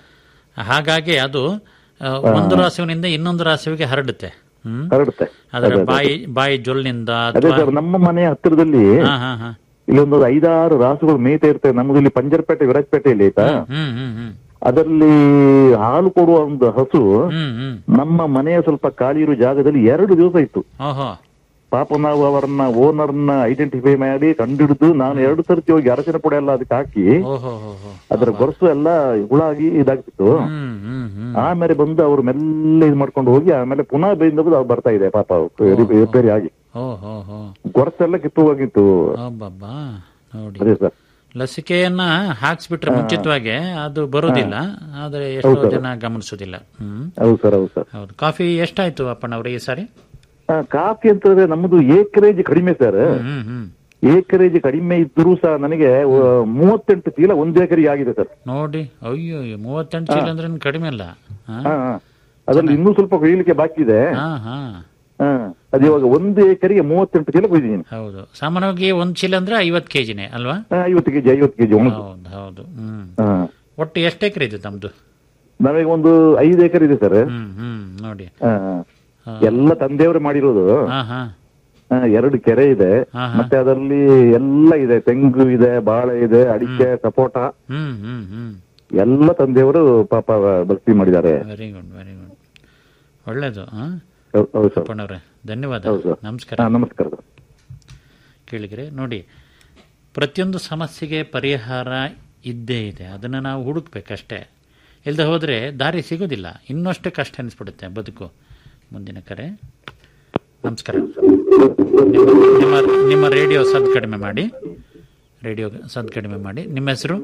ಹಾಗಾಗಿ ಅದು ಆ, ಒಂದು ರಾಸುವಿನಿಂದ ಇನ್ನೊಂದು ರಾಸುವಿಗೆ ಹರಡುತ್ತೆ ಹ್ಮ್ ಹರಡುತ್ತೆ ಅದರ ಬಾಯಿ ಬಾಯಿ ಜೊಲ್ನಿಂದ ಅದೇ ಅಥವಾ ಸರ್ ನಮ್ಮ ಮನೆ ಹತ್ತಿರದಲ್ಲಿ ಹಾ ಹಾ ಹಾ ಇಲ್ಲಿ ಒಂದು ಐದಾರು ರಾಸುಗಳು ಮೇಯ್ತಾ ಇರ್ತವೆ ನಮ್ದು ಇಲ್ಲಿ ಪಂಜರಪೇಟೆ ವಿರಾಜಪೇಟೆಯಲ್ಲಿ ಆಯ್ತಾ ಹ್ಮ್ ಹ್ಮ್ ಹ್ಮ್ ಅದರಲ್ಲಿ ಹಾಲು ಕೊಡುವ ಒಂದು ಹಸು ಹ್ಮ್ ಹ್ಮ್ ನಮ್ಮ ಮನೆಯ ಸ್ವಲ್ಪ ಖಾಲಿ ಇರೋ ಜಾಗದಲ್ಲಿ ಎರಡು ದಿವಸ ಇತ್ತು ಓಹೋ ಪಾಪ ನಾವು ಅವರನ್ನ ಓನರ್ನ ಐಡೆಂಟಿಫೈ ಮಾಡಿ ಕಂಡಿಡಿದು ನಾನು ಎರಡು ಸರ್ತಿ ಹೋಗಿ ಅರಸಿನ ಪುಡಿ ಎಲ್ಲ ಅದಕ್ಕೆ ಹಾಕಿ ಓಹೋ ಹೋ ಹೋ ಅದರ ಗೊರಸು ಎಲ್ಲ ಹುಳಾಗಿ ಇದಾಗ್ತಿತ್ತು ಹ್ಮ್ ಹ್ಮ್ ಹ್ಮ್ ಆಮೇಲೆ ಬಂದು ಅವ್ರು ಮೆಲ್ಲ ಇದು ಮಾಡ್ಕೊಂಡು ಹೋಗಿ ಆಮೇಲೆ ಪುನಃ ಬೇಯಿಂದ ಬಂದು ಅವ್ರು ಬರ್ತಾ ಇದೆ ಪಾಪ ರಿಪೇರಿ ಆಗಿ ಓ ಹೋ ಹೋ ಗೊರಸೆಲ್ಲ ಕಿತ್ತು ಹೋಗಿತ್ತು ಅಬ್ಬಬ್ಬಾ ನೋಡಿ ಅದೇ ಸರ್ ಲಸಿಕೆಯನ್ನ ಹಾಕ್ಸ್ಬಿಟ್ರೆ ಮುಂಚಿತವಾಗಿ ಅದು ಬರೋದಿಲ್ಲ ಆದ್ರೆ ಎಷ್ಟೋ ಜನ ಗಮನಿಸೋದಿಲ್ಲ ಹ್ಮ್ ಹೌದು ಸರ್ ಹೌದು ಸರ್ ಹೌದು ಕಾಫಿ ಎಷ್ಟಾಯ್ತು ಅಪ್ಪನವ್ರೆ ಈ ಸಾರಿ ಆ, ಕಾಫಿ ಅಂತಂದ್ರೆ ನಮ್ಮದು ಏಕರೇಜ್ ಕಡಿಮೆ ಸರ್ ಹ್ಮ್ ಹ್ಮ್ ಏಕರೇಜ್ ಕಡಿಮೆ ಇದ್ರೂ ಸಹ ನನಗೆ ಆ, ಮೂವತ್ತೆಂಟು ಚೀಲ ಒಂದು ಎಕರೆಗೆ ಆಗಿದೆ ಸರ್ ನೋಡಿ ಅಯ್ಯೋ ಅಯ್ಯೋ, ಮೂವತ್ತೆಂಟು ಚೀಲ ಅಂದ್ರೆ ಏನ್ ಕಡಿಮೆ ಅಲ್ಲ ಹಾ ಹಾ ಹಾ. ಅದ್ರಲ್ಲಿ ಇನ್ನೂ ಸ್ವಲ್ಪ ಕೊಯ್ಲಿಕ್ಕೆ ಬಾಕಿ ಇದೆ ಹಾ ಹಾ ಹಾ ಅದು ಇವಾಗ ಒಂದು ಎಕರೆಗೆ ಮೂವತ್ತೆಂಟು ಚೀಲ ಕೊಯ್ದಿದ್ದೀನಿ ಹೌದು ಸಾಮಾನ್ಯವಾಗಿ ಒಂದ್ ಚೀಲ ಅಂದ್ರೆ ಐವತ್ ಕೆಜಿನೇ ಅಲ್ವಾ ಹಾ, ಐವತ್ತು ಕೆಜಿ ಐವತ್ತು ಕೆಜಿ ಒಣಗು ಹೌದು ಹೌದು ಹ್ಮ್ ಹಾ ಒಟ್ಟು ಎಷ್ಟು ಎಕರೆ ಇದೆ ತಮ್ದು ನಮಗೆ ಒಂದು ಐದು ಎಕರೆ ಇದೆ ಸರ್ ಹ್ಮ್ ಹ್ಮ್ ನೋಡಿ ಹಾ, ಹಾ. ಎಲ್ಲ ತಂದೆಯವರು ಮಾಡಿರೋದು ಹಾ ಹಾ ಹಾ, ಎರಡು ಕೆರೆ ಇದೆ ಹಾ, ಹಾ. ಮತ್ತೆ ಅದರಲ್ಲಿ ಎಲ್ಲ ಇದೆ ತೆಂಗು ಇದೆ ಬಾಳೆ ಇದೆ ಅಡಿಕೆ ಸಪೋಟ ಹ್ಮ್ ಹ್ಮ್ ಹ್ಮ್ ಎಲ್ಲ ತಂದೆಯವರು ಪಾಪ ಭಕ್ತಿ ಮಾಡಿದ್ದಾರೆ ವೆರಿ ಗುಡ್ ವೆರಿ ಗುಡ್ ಒಳ್ಳೇದು ಹಾ ಹೌ- ಹೌದು ಸರ್ ಅಪ್ಪಣ್ಣವ್ರೆ ಧನ್ಯವಾದ ಹೌದು ಸರ್ ನಮಸ್ಕಾರ ಹಾ, ನಮಸ್ಕಾರ ಸರ್ ಕೇಳಿದ್ರೆ ನೋಡಿ ಪ್ರತಿಯೊಂದು ಸಮಸ್ಯೆಗೆ ಪರಿಹಾರ ಇದ್ದೇ ಇದೆ ಅದನ್ನು ನಾವು ಹುಡುಕ್ಬೇಕಷ್ಟೇ ಇಲ್ಲದೆ ಹೋದರೆ ದಾರಿ ಸಿಗೋದಿಲ್ಲ ಇನ್ನಷ್ಟು ಕಷ್ಟ ಅನಿಸ್ಬಿಡುತ್ತೆ ಬದುಕು ಮುಂದಿನ ಕರೆ ನಮಸ್ಕಾರ ನಿಮ್ಮ ನಿಮ್ಮ ನಿಮ್ಮ ರೇಡಿಯೋ ಸದ್ ಕಡಿಮೆ ಮಾಡಿ ರೇಡಿಯೋ ಸದ್ ಕಡಿಮೆ ಮಾಡಿ ನಿಮ್ಮ ಹೆಸರು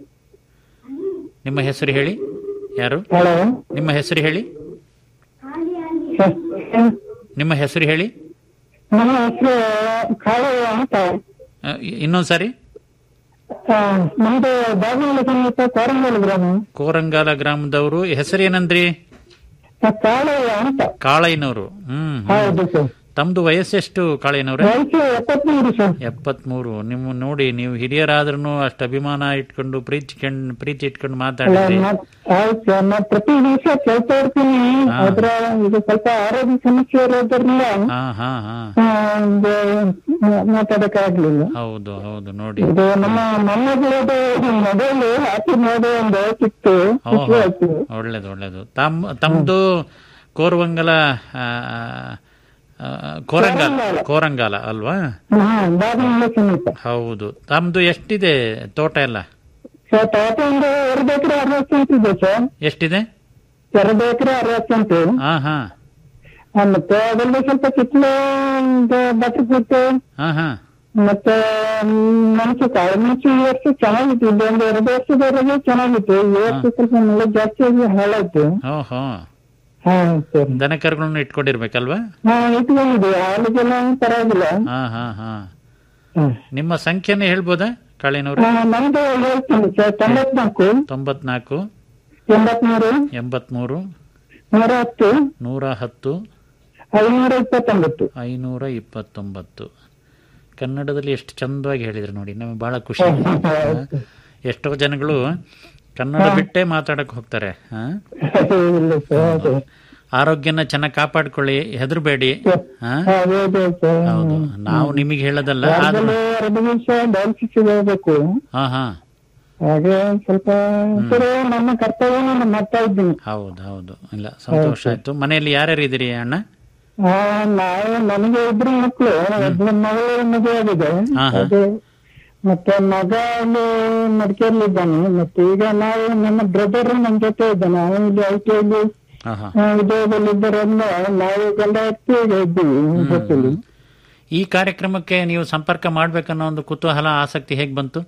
ನಿಮ್ಮ ಹೆಸರು ಹೇಳಿ ಯಾರು ಹಲೋ ನಿಮ್ಮ ಹೆಸರು ಹೇಳಿ ನಿಮ್ಮ ಹೆಸರು ಹೇಳಿ ನಮ್ಮ ಹೆಸರು ಕಾಳು ಅಂತ ಆ, ಇನ್ನೊಂದು ಸಾರಿ ಆ, ನಮ್ದು ಬಾಗಲಕೋಟೆ ಸಮೀಪ ಕೋರಂಗಲ್ ಗ್ರಾಮ ಕೋರಂಗಾಲ ಗ್ರಾಮದವರು ಹೆಸರೇನಂದ್ರಿ ಆ, ಕಾಳು ಅಂತ ಕಾಳಯ್ಯನವರು ಹ್ಮ್ ಹ್ಮ್. ಹೌದು ಸರ್ ತಮ್ದು ವಯಸ್ಸೆಷ್ಟು ಕಾಳಯ್ಯನವ್ರೆ ವಯಸ್ಸು ಎಪ್ಪತ್ಮೂರು ಸರ್ ಎಪ್ಪತ್ಮೂರು ನಿಮ್ಮ ನೋಡಿ ನೀವು ಹಿರಿಯರಾದ್ರೂ ಅಷ್ಟು ಅಭಿಮಾನ ಇಟ್ಕೊಂಡು ಪ್ರೀತಿ ಇಟ್ಕೊಂಡು ಪ್ರೀತಿ ಇಟ್ಕೊಂಡು ಅಲ್ಲ, ಮಾತಾಡಿದ್ರಿ ನಾನ್- ಹೌದು ಸರ್ ನಾ ಪ್ರತಿ ದಿವಸ ಕೇಳ್ತಾ ಇರ್ತೀನಿ ಹಾ. ಅದ್ರ ಇದು ಸ್ವಲ್ಪ ಆರೋಗ್ಯ ಸಮಸ್ಯೆ ಇರೋದ್ರಿಂದ ಹಾ ಹಾ ಹಾ ಆ, ಒಂದು ಮಾತಾಡಕ್ಕಾಗ್ಲಿಲ್ಲ ಹೌದು ಹೌದು ನೋಡಿ ಇದು ನಮ್ಮ ಮೊಮ್ಮಗಳದು ಮೊಬೈಲ್ ಹಾಕಿ ನೋಡಿ ಒಂದು ಸಿಕ್ತು ಖುಷಿ ಓಹೋ ಆಯ್ತು ಒಳ್ಳೇದು ಒಳ್ಳೇದು ತಮ್ ತಮ್ದು ಕೋರವಂಗಲ ಆ, ಆ, ಕೋರಂಗಾಲ ಕೋರಂಗಾಲ ಅಲ್ವಾ ಹಾ ಬಾಗಲಕೋಟೆ ಸಮೀಪ ಹೌದು ತಮ್ದು ಎಷ್ಟಿದೆ ತೋಟ ಎಲ್ಲ ಸರ್ ತೋಟ ಒಂದು ಎರಡು ಎಕರೆ ಅರವತ್ತು ಸೆಂಟ್ ಇದೆ ಸರ್ ಎಷ್ಟಿದೆ ಎರಡು ಎಕರೆ ಅರವತ್ತು ಸೆಂಟ್ ಹಾ ಹಾ ಆ, ಮತ್ತೆ ಅದರಲ್ಲಿ ಸ್ವಲ್ಪ ಕಿತ್ಲೆ ಒಂದು ಬಟರ್ ಕೊಟ್ಟು ಹಾ ಹಾ ಮತ್ತೆ ಮೆಣಸು ಕಾಳು ಮೆಣಸು ಈ ವರ್ಷ ಚೆನ್ನಾಗಿತ್ತು ಇದು ಒಂದು ಎರಡು ವರ್ಷದವರೆಗೆ ಚೆನ್ನಾಗಿತ್ತು ಈ ವರ್ಷ ಸ್ವಲ್ಪ ಮಳೆ ಜಾಸ್ತಿ ಆಗಿ ಹಾಳಾಯ್ತು ಓಹೋ ಹಾ ಸರಿ ದನ ಕರುಗಳನ್ನು ಇಟ್ಕೊಂಡಿರ್ಬೇಕಲ್ವಾ ಹಾ ಇಟ್ಕೊಂಡಿದ್ವಿ ಹಾಲಿಗೆಲ್ಲ ಪರವಾಗಿಲ್ಲ ಹಾ ಹಾ ಹಾ ಹ್ಮ್. ನಿಮ್ಮ ಸಂಖ್ಯೆನೇ ಹೇಳ್ಬೋದಾ ಕಾಳಿನವ್ರೆ ಹಾ, ನಮ್ದು ಹೇಳ್ತೀನಿ ಸರ್ ತೊಂಬತ್ನಾಲ್ಕು ತೊಂಬತ್ನಾಲ್ಕು ಎಂಬತ್ಮೂರು ಎಂಬತ್ಮೂರು ನೂರ ಹತ್ತು ನೂರ ಹತ್ತು ಐನೂರ ಇಪ್ಪತ್ತೊಂಬತ್ತು ಐನೂರ ಇಪ್ಪತ್ತೊಂಬತ್ತು ಕನ್ನಡದಲ್ಲಿ ಎಷ್ಟು ಚಂದವಾಗಿ ಹೇಳಿದ್ರು ನೋಡಿ ನಮಗೆ ಬಹಳ ಖುಷಿ ಆಯ್ತು. ಹಾ? ಎಷ್ಟೋ ಜನಗಳು ಕನ್ನಡ ಬಿಟ್ಟೇ ಮಾತಾಡಕ್ ಹೋಗ್ತಾರೆ ಹಾ? ಇಲ್ಲ ಸರ್ ಹೌದು ಆರೋಗ್ಯನ ಚೆನ್ನಾಗಿ ಕಾಪಾಡ್ಕೊಳ್ಳಿ ಹೆದರ್ಬೇಡಿ ಹಾ? ಹೌದು ಸರ್ ಹೌದು ನಾವು ನಿಮಗೆ ಹೇಳೋದಲ್ಲ ಆದ್ರೆ ವಾರದಲ್ಲಿ ಎರಡು ದಿವಸ ಡಯಾಲಿಸಿಸ್ ಹೋಗ್ಬೇಕು ಹಾ ಹಾ ಹಾಗೆ ಸ್ವಲ್ಪ ಸರಿ ನಮ್ಮ ಕರ್ತವ್ಯ ನಾನು ಮಾಡ್ತಾ ಇದ್ದೀನಿ ಹೌದು ಹೌದು ಇಲ್ಲ ಸಂತೋಷ ಆಯ್ತು ಮನೆಯಲ್ಲಿ ಯಾರ್ಯಾರು ಇದ್ದೀರಿ ಅಣ್ಣ ಆ, ನಾವು ನನಗೆ ಇಬ್ರು ಮಕ್ಕಳು ಒಬ್ಬ ಮಗಳು ಮದುವೆ ಆಗಿದೆ ಹಾ, ಹಾ. ಅದು ಮತ್ತೆ ಮಗ ಅಲ್ಲಿ ಮಡಿಕೇರಿಲಿ ಇದ್ದಾನೆ ಮತ್ತೆ ಈಗ ನಾವು ನನ್ನ ಬ್ರದರ್ ನಮ್ ಜೊತೆ ಇದ್ದಾನೆ ಅವನು ಇಲ್ಲಿ ಐ ಟಿ ಅಲ್ಲಿ ಹಾ ಹಾ ಉದ್ಯೋಗದಲ್ಲಿ ಇದ್ದಾರಲ್ಲ ನಾವು ಗಂಡ ಹೆಂಡ್ತಿ ಈಗ ಇದ್ದೀವಿ ಬಸ್ಸಲ್ಲಿ ಈ ಕಾರ್ಯಕ್ರಮಕ್ಕೆ ನೀವು ಸಂಪರ್ಕ ಮಾಡ್ಬೇಕನ್ನೋ ಒಂದು ಕುತೂಹಲ ಆಸಕ್ತಿ ಹೇಗ್ ಬಂತು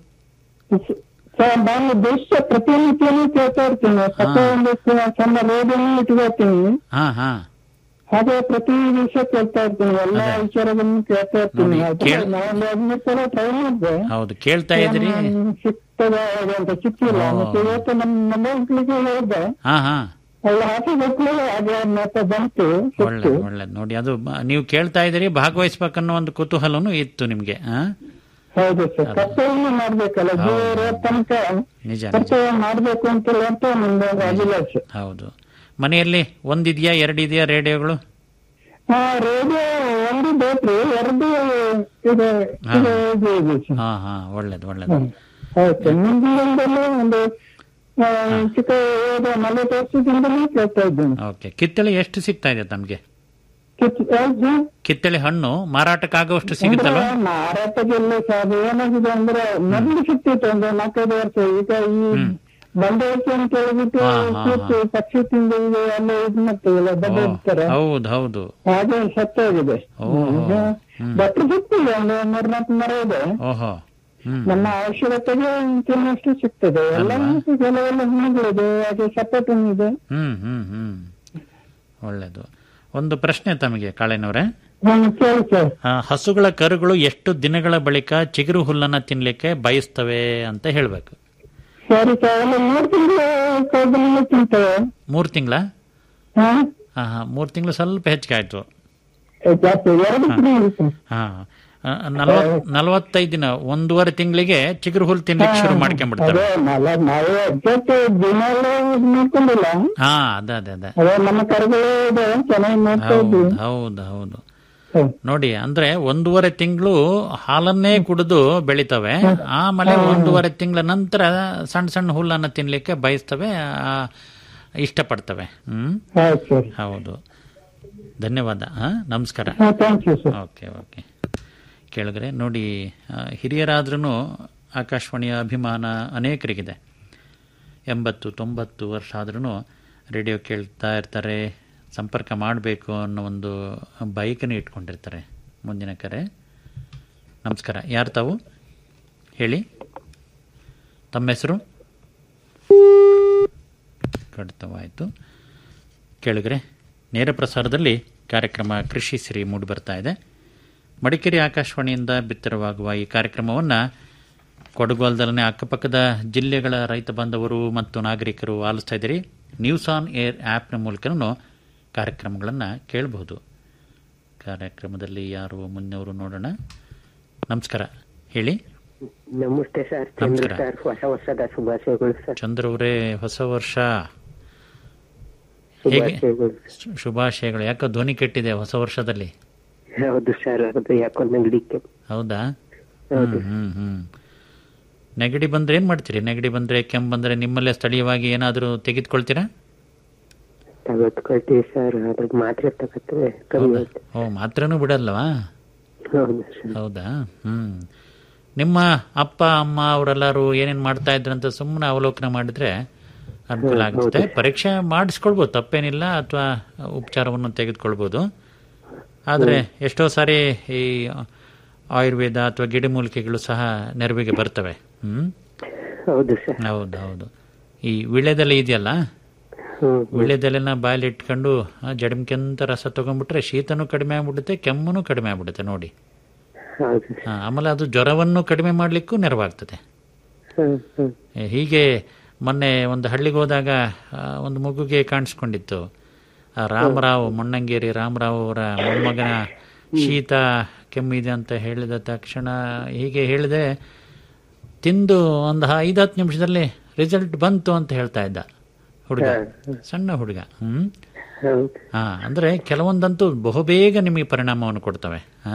ಸರ್ ನಾನು ದೇಶ ಪ್ರತಿನಿತ್ಯನೂ ಕೇಳ್ತಾ ಇರ್ತೀನಿ ಮತ್ತೆ ಒಂದು ಸ- ಸಣ್ಣ ರೇಡಿಯೋನು ಇಟ್ಕೊಳ್ತೀನಿ ಹಾ ಹಾ ಹಾಗೆ ಪ್ರತಿ ವಿಷಯ ಕೇಳ್ತಾ ಇರ್ತೀನಿ ಎಲ್ಲ ವಿಚಾರಗಳನ್ನು ಕೇಳ್ತಾ ಇರ್ತೀನಿ ನೋಡಿ, ಅದು ಕೇಳ್- ನಾನು ಹದಿನೈದು ಸಲ ಟ್ರೈ ಮಾಡಿದೆ ಹೌದು ಕೇಳ್ತಾ ಇದ್ರಿ ಏನು ಸಿಗ್ತದ ಹೇಗೆ ಅಂತ ಸಿಕ್ಕಿಲ್ಲ ಓ. ಮತ್ತೆ ಇವತ್ತು ನಮ್ಮ ಮನೆಗಳಿಗೆ ಹೇಳಿದೆ ಹಾ ಹಾ ಅವಳು ಹಾಕಿ ಮಕ್ಕಳು ಹಾಗೆ ಮತ್ತೆ ಬಂತು ಸಿಕ್ತು ಒಳ್ಳೇದು ಒಳ್ಳೇದು ನೋಡಿ ಅದು ಬ- ನೀವು ಕೇಳ್ತಾ ಇದ್ದೀರಿ ಭಾಗವಹಿಸ್ಬೇಕನ್ನೋ ಒಂದು ಕುತೂಹಲನೂ ಇತ್ತು ನಿಮ್ಗೆ ಹಾ ಹೌದು ಸರ್ ಕರ್ತವ್ಯ ಮಾಡ್ಬೇಕಲ್ಲ ಜೀವ ಇರೋ ತನಕ ನಿಜ ನಿಜ ಕರ್ತವ್ಯ ಮಾಡ್ಬೇಕು ಅಂತಿಲ್ಲ ಅಂತ ನಮ್ದು ಒಂದು ಅಭಿಲಾಷೆ ಹೌದು ಮನೆಯಲ್ಲಿ ಒಂದಿದೆಯಾ ಎರಡಿದೆಯಾ ರೇಡಿಯೋಗಳು ಹಾ ರೇಡಿಯೋ ಒಂದು ಬೇಕ್ರಿ ಎರಡು ಇದೆ ಹಾ. ಇದೆ ಇದೆ ಇದೆ ಸರ್. ಹಾ ಹಾ ಒಳ್ಳೇದು ಒಳ್ಳೇದು ಹೌದು ಮುಂದಿನದಲ್ಲೂ ಒಂದು ಆ, ಚಿಕ್ಕ ಏಳು ನಲವತ್ತು ವರ್ಷದಿಂದಲೂ ಕೇಳ್ತಾ ಇದ್ದೇನೆ ಓಕೆ ಕಿತ್ತಳೆ ಎಷ್ಟು ಸಿಗ್ತಾ ಇದೆ ತಮ್ಗೆ ಕಿತ್- ಯಾವ್ದು? ಕಿತ್ತಳೆ ಹಣ್ಣು ಮಾರಾಟಕ್ಕಾಗುವಷ್ಟು ಸಿಗುತ್ತಲ್ವಾ ಅಂದ್ರೆ ಮಾರಾಟದಲ್ಲಿ ಸಾಧ್ಯ ಏನಾಗಿದೆ ಅಂದ್ರೆ ಮೊದಲು ಸಿಕ್ತಿತ್ತು ಒಂದು ನಾಲ್ಕೈದು ವರ್ಷ ಈಗ ಈ ಬಂಡವಾಳ ಅಂತ ಹೇಳ್ಬಿಟ್ಟು ಹಾ, ಹಾ, ಕೂತು ಪಕ್ಷಿ ತಿಂದು ಇದು ಎಲ್ಲ ಇದ್ ಮಾಡ್ತೀವಲ್ಲ ದೊಡ್ಡ ಓ, ಇರ್ತಾರೆ ಹೌದು ಹೌದು ಹಾಗೆ ಸತ್ತೋಗಿದೆ ಓಹೋ. ಈಗ ಹ್ಮ್. ಬಟ್ಟೆ ಸಿಗ್ತಿದೆ ಒಂದು ಮೂರ್ನಾಲ್ಕು ಮರ ಇದೆ ಓಹೋ ಹ್ಮ್ ನಮ್ಮ ಅವಶ್ಯಕತೆಗೆ ತಿನ್ನಷ್ಟು ಸಿಗ್ತದೆ ಎಲ್ಲ ಕೆಲವೆಲ್ಲ ಹಣ್ಣುಗಳಿದೆ ಹಾಗೆ ಸಪೋರ್ಟ್ ಇದೆ ಹ್ಮ್ ಹ್ಮ್ ಹ್ಮ್ ಒಳ್ಳೇದು ಒಂದು ಪ್ರಶ್ನೆ ತಮಗೆ ಕಾಳೆನವ್ರೆ ಹ್ಮ್ ಕೇಳಿ ಸರ್ ಆ, ಹಸುಗಳ ಕರುಗಳು ಎಷ್ಟು ದಿನಗಳ ಬಳಿಕ ಚಿಗುರು ಹುಲ್ಲನ್ನ ತಿನ್ಲಿಕ್ಕೆ ಬಯಸ್ತವೆ ಅಂತ ಹೇಳ್ಬೇಕು ಸರಿ ಸರ್ ಎಲ್ಲ ಮೂರು ತಿಂಗಳು ಕೌದಲೆಲ್ಲ ತಿಂತವೆ ಮೂರ್ ತಿಂಗಳ ಹಾ ಹಾ ಹಾ ಮೂರ್ ತಿಂಗಳು ಸ್ವಲ್ಪ ಹೆಚ್ಚಿಗೆ ಆಯ್ತು ಜಾಸ್ತಿ ಎರಡು ತಿಂಗಳು ಸರ್ ಹಾ ಆ, ನಲವತ್ ನಲವತ್ತೈದು ದಿನ ಒಂದೂವರೆ ತಿಂಗಳಿಗೆ ಚಿಗುರು ಹುಲ್ ತಿನ್ಲಿಕ್ಕೆ ಶುರು ಮಾಡ್ಕೊಂಡ್ಬಿಡ್ತವೆ ಅದೇ ನಾಳೆ ನಾವು ಎಕ್ಸಾಕ್ಟ್ ದಿನ ಎಲ್ಲ ಇದ್ ಮಾಡ್ಕೊಂಡಿಲ್ಲ ಹಾ ಅದ ಅದೇ ಅದೇ ಅದೇ ನಮ್ಮ ಕರುಗಳು ಇದೆ ಚೆನ್ನಾಗಿ ನೋಡ್ತಾ ಇದ್ವಿ ಹೌದು ಹೌದು ಹೌದು ಹ್ಮ್. ನೋಡಿ ಅಂದ್ರೆ ಒಂದೂವರೆ ತಿಂಗಳು ಹಾಲನ್ನೇ ಕುಡಿದು ಬೆಳಿತವೆ ಆಮೇಲೆ ಒಂದೂವರೆ ತಿಂಗಳ ನಂತರ ಸಣ್ಣ ಸಣ್ಣ ಹುಲ್ಲನ್ನ ತಿನ್ಲಿಕ್ಕೆ ಬಯಸ್ತವೆ ಆ, ಇಷ್ಟಪಡ್ತವೆ ಹ್ಮ್ ಆಯ್ತು ಸರಿ ಹೌದು ಧನ್ಯವಾದ ಹಾ ನಮಸ್ಕಾರ ಹಾ thank you sir okay okay ಕೇಳಿದ್ರೆ ನೋಡಿ ಹಿರಿಯರಾದ್ರೂ ಆಕಾಶವಾಣಿಯ ಅಭಿಮಾನ ಅನೇಕರಿಗಿದೆ ಎಂಬತ್ತು ತೊಂಬತ್ತು ವರ್ಷ ಆದ್ರೂ ರೇಡಿಯೋ ಕೇಳ್ತಾ ಇರ್ತಾರೆ ಸಂಪರ್ಕ ಮಾಡಬೇಕು ಅನ್ನೋ ಒಂದು ಬೈಕನ್ನು ಇಟ್ಕೊಂಡಿರ್ತಾರೆ ಮುಂದಿನ ಕರೆ ನಮಸ್ಕಾರ ಯಾರು ತಾವು ಹೇಳಿ ತಮ್ಮ ಹೆಸರು ಕಡಿತವಾಯಿತು ಕೇಳಿದ್ರೆ ನೇರ ಪ್ರಸಾರದಲ್ಲಿ ಕಾರ್ಯಕ್ರಮ ಕೃಷಿ ಸಿರಿ ಮೂಡಿ ಬರ್ತಾ ಇದೆ ಮಡಿಕೇರಿ ಆಕಾಶವಾಣಿಯಿಂದ ಬಿತ್ತರವಾಗುವ ಈ ಕಾರ್ಯಕ್ರಮವನ್ನು ಕೊಡಗು ಅಲ್ದಲನೆ ಅಕ್ಕಪಕ್ಕದ ಜಿಲ್ಲೆಗಳ ರೈತ ಬಾಂಧವರು ಮತ್ತು ನಾಗರಿಕರು ಆಲಿಸ್ತಾ ಇದ್ದೀರಿ ನ್ಯೂಸ್ ಆನ್ ಏರ್ ಆ್ಯಪ್ನ ಮೂಲಕನೂ ಕಾರ್ಯಕ್ರಮಗಳನ್ನು ಕೇಳಬಹುದು ಕಾರ್ಯಕ್ರಮದಲ್ಲಿ ಯಾರು ಮುನ್ನವರು ನೋಡೋಣ ನಮಸ್ಕಾರ ಹೇಳಿ ನಮಸ್ತೆ ಸರ್ ಚಂದ್ರ ನಮಸ್ಕಾರ. ಸರ್ ಹೊಸ ವರ್ಷದ ಶುಭಾಶಯಗಳು ಸರ್ ಚಂದ್ರವರೇ ಹೊಸ ವರ್ಷ ಹೇಗೆ ಶುಭಾಶಯಗಳು ಶು- ಶುಭಾಶಯಗಳು ಯಾಕೋ ಧ್ವನಿ ಕೆಟ್ಟಿದೆ ಹೊಸ ವರ್ಷದಲ್ಲಿ ಹೌದು ಸರ್ ಅದು ಯಾಕೋ ನೆಗಡಿಕೆ ಹೌದಾ ಹೌದು ಹ್ಮ್ ಹ್ಮ್ ಹ್ಮ್ ನೆಗಡಿ ಬಂದ್ರೆ ಏನ್ ಮಾಡ್ತೀರಿ ನೆಗಡಿ ಬಂದ್ರೆ ಕೆಮ್ಮು ಬಂದ್ರೆ ನಿಮ್ಮಲ್ಲೇ ಸ್ಥಳೀಯವಾಗಿ ಏನಾದರೂ ತೆಗೆದುಕೊಳ್ತೀರಾ ತಗೊಳ್ತೀವಿ ಸರ್ ಅದ್ರ ಮಾತ್ರೆ ತಗೋತಾರೆ ಕಮ್ಮಿ ಆಯ್ತು ಓ ಮಾತ್ರನೂ ಬಿಡಲ್ವಾ ಹೌದು ಸರ್ ಹೌದಾ ಹ್ಮ್ ನಿಮ್ಮ ಅಪ್ಪ ಅಮ್ಮ ಅವರೆಲ್ಲರೂ ಏನೇನ್ ಮಾಡ್ತಾ ಇದ್ರಂತ ಸುಮ್ಮನೆ ಅವಲೋಕನ ಮಾಡಿದ್ರೆ ಅನುಕೂಲ ಆಗುತ್ತೆ ಪರೀಕ್ಷೆ ಮಾಡಿಸ್ಕೊಳ್ಬೋದು ತಪ್ಪೇನಿಲ್ಲ ಅಥವಾ ಉಪಚಾರವನ್ನು ತೆಗೆದುಕೊಳ್ಬೋದು ಆದರೆ ಎಷ್ಟೋ ಸಾರಿ ಈ ಆಯುರ್ವೇದ ಅಥವಾ ಗಿಡಮೂಲಿಕೆಗಳು ಸಹ ನೆರವಿಗೆ ಬರ್ತವೆ ಹ್ಮ್ ಹೌದು ಸರ್ ಹೌದು ಹೌದು ಈ ವಿಳ್ಯದೆಲೆ ಇದೆಯಲ್ಲ ಹ್ಮ್ ವಿಳ್ಯದೆಲೆನ ಬಾಯಲ್ಲಿ ಇಟ್ಕೊಂಡು ಆ, ಜಡಮ್ಕೆಂತ ರಸ ತಗೊಂಡ್ಬಿಟ್ರೆ ಶೀತನೂ ಕಡಿಮೆ ಆಗ್ಬಿಡುತ್ತೆ ಕೆಮ್ಮುನೂ ಕಡಿಮೆ ಆಗ್ಬಿಡುತ್ತೆ ನೋಡಿ ಹೌದು ಸರ್ ಆ, ಆಮೇಲೆ ಅದು ಜ್ವರವನ್ನು ಕಡಿಮೆ ಮಾಡಲಿಕ್ಕೂ ನೆರವಾಗ್ತದೆ ಹ್ಮ್ ಹ್ಮ್ ಏ, ಹೀಗೆ ಮೊನ್ನೆ ಒಂದು ಹಳ್ಳಿಗೆ ಹೋದಾಗ ಆ, ಒಂದು ಮಗುಗೆ ಕಾಣಿಸ್ಕೊಂಡಿತ್ತು ಆ ರಾಮರಾವ್ ಮೊಣ್ಣಂಗೇರಿ ರಾಮರಾವ್ ಅವರ ಮೊಮ್ಮಗನ ಶೀತ ಕೆಮ್ಮಿದೆ ಅಂತ ಹೇಳಿದ ತಕ್ಷಣ ಹೀಗೆ ಹೇಳಿದೆ ತಿಂದು ಒಂದು ಐದತ್ತು ನಿಮಿಷದಲ್ಲಿ ರಿಸಲ್ಟ್ ಬಂತು ಅಂತ ಹೇಳ್ತಾ ಇದ್ದ ಹುಡುಗ ಸಣ್ಣ ಹುಡುಗ ಹ್ಮ್ ಹೌದು ಹಾ ಅಂದ್ರೆ ಕೆಲವೊಂದಂತೂ ಬಹುಬೇಗ ನಿಮಗೆ ಪರಿಣಾಮವನ್ನು ಕೊಡ್ತವೆ ಹಾ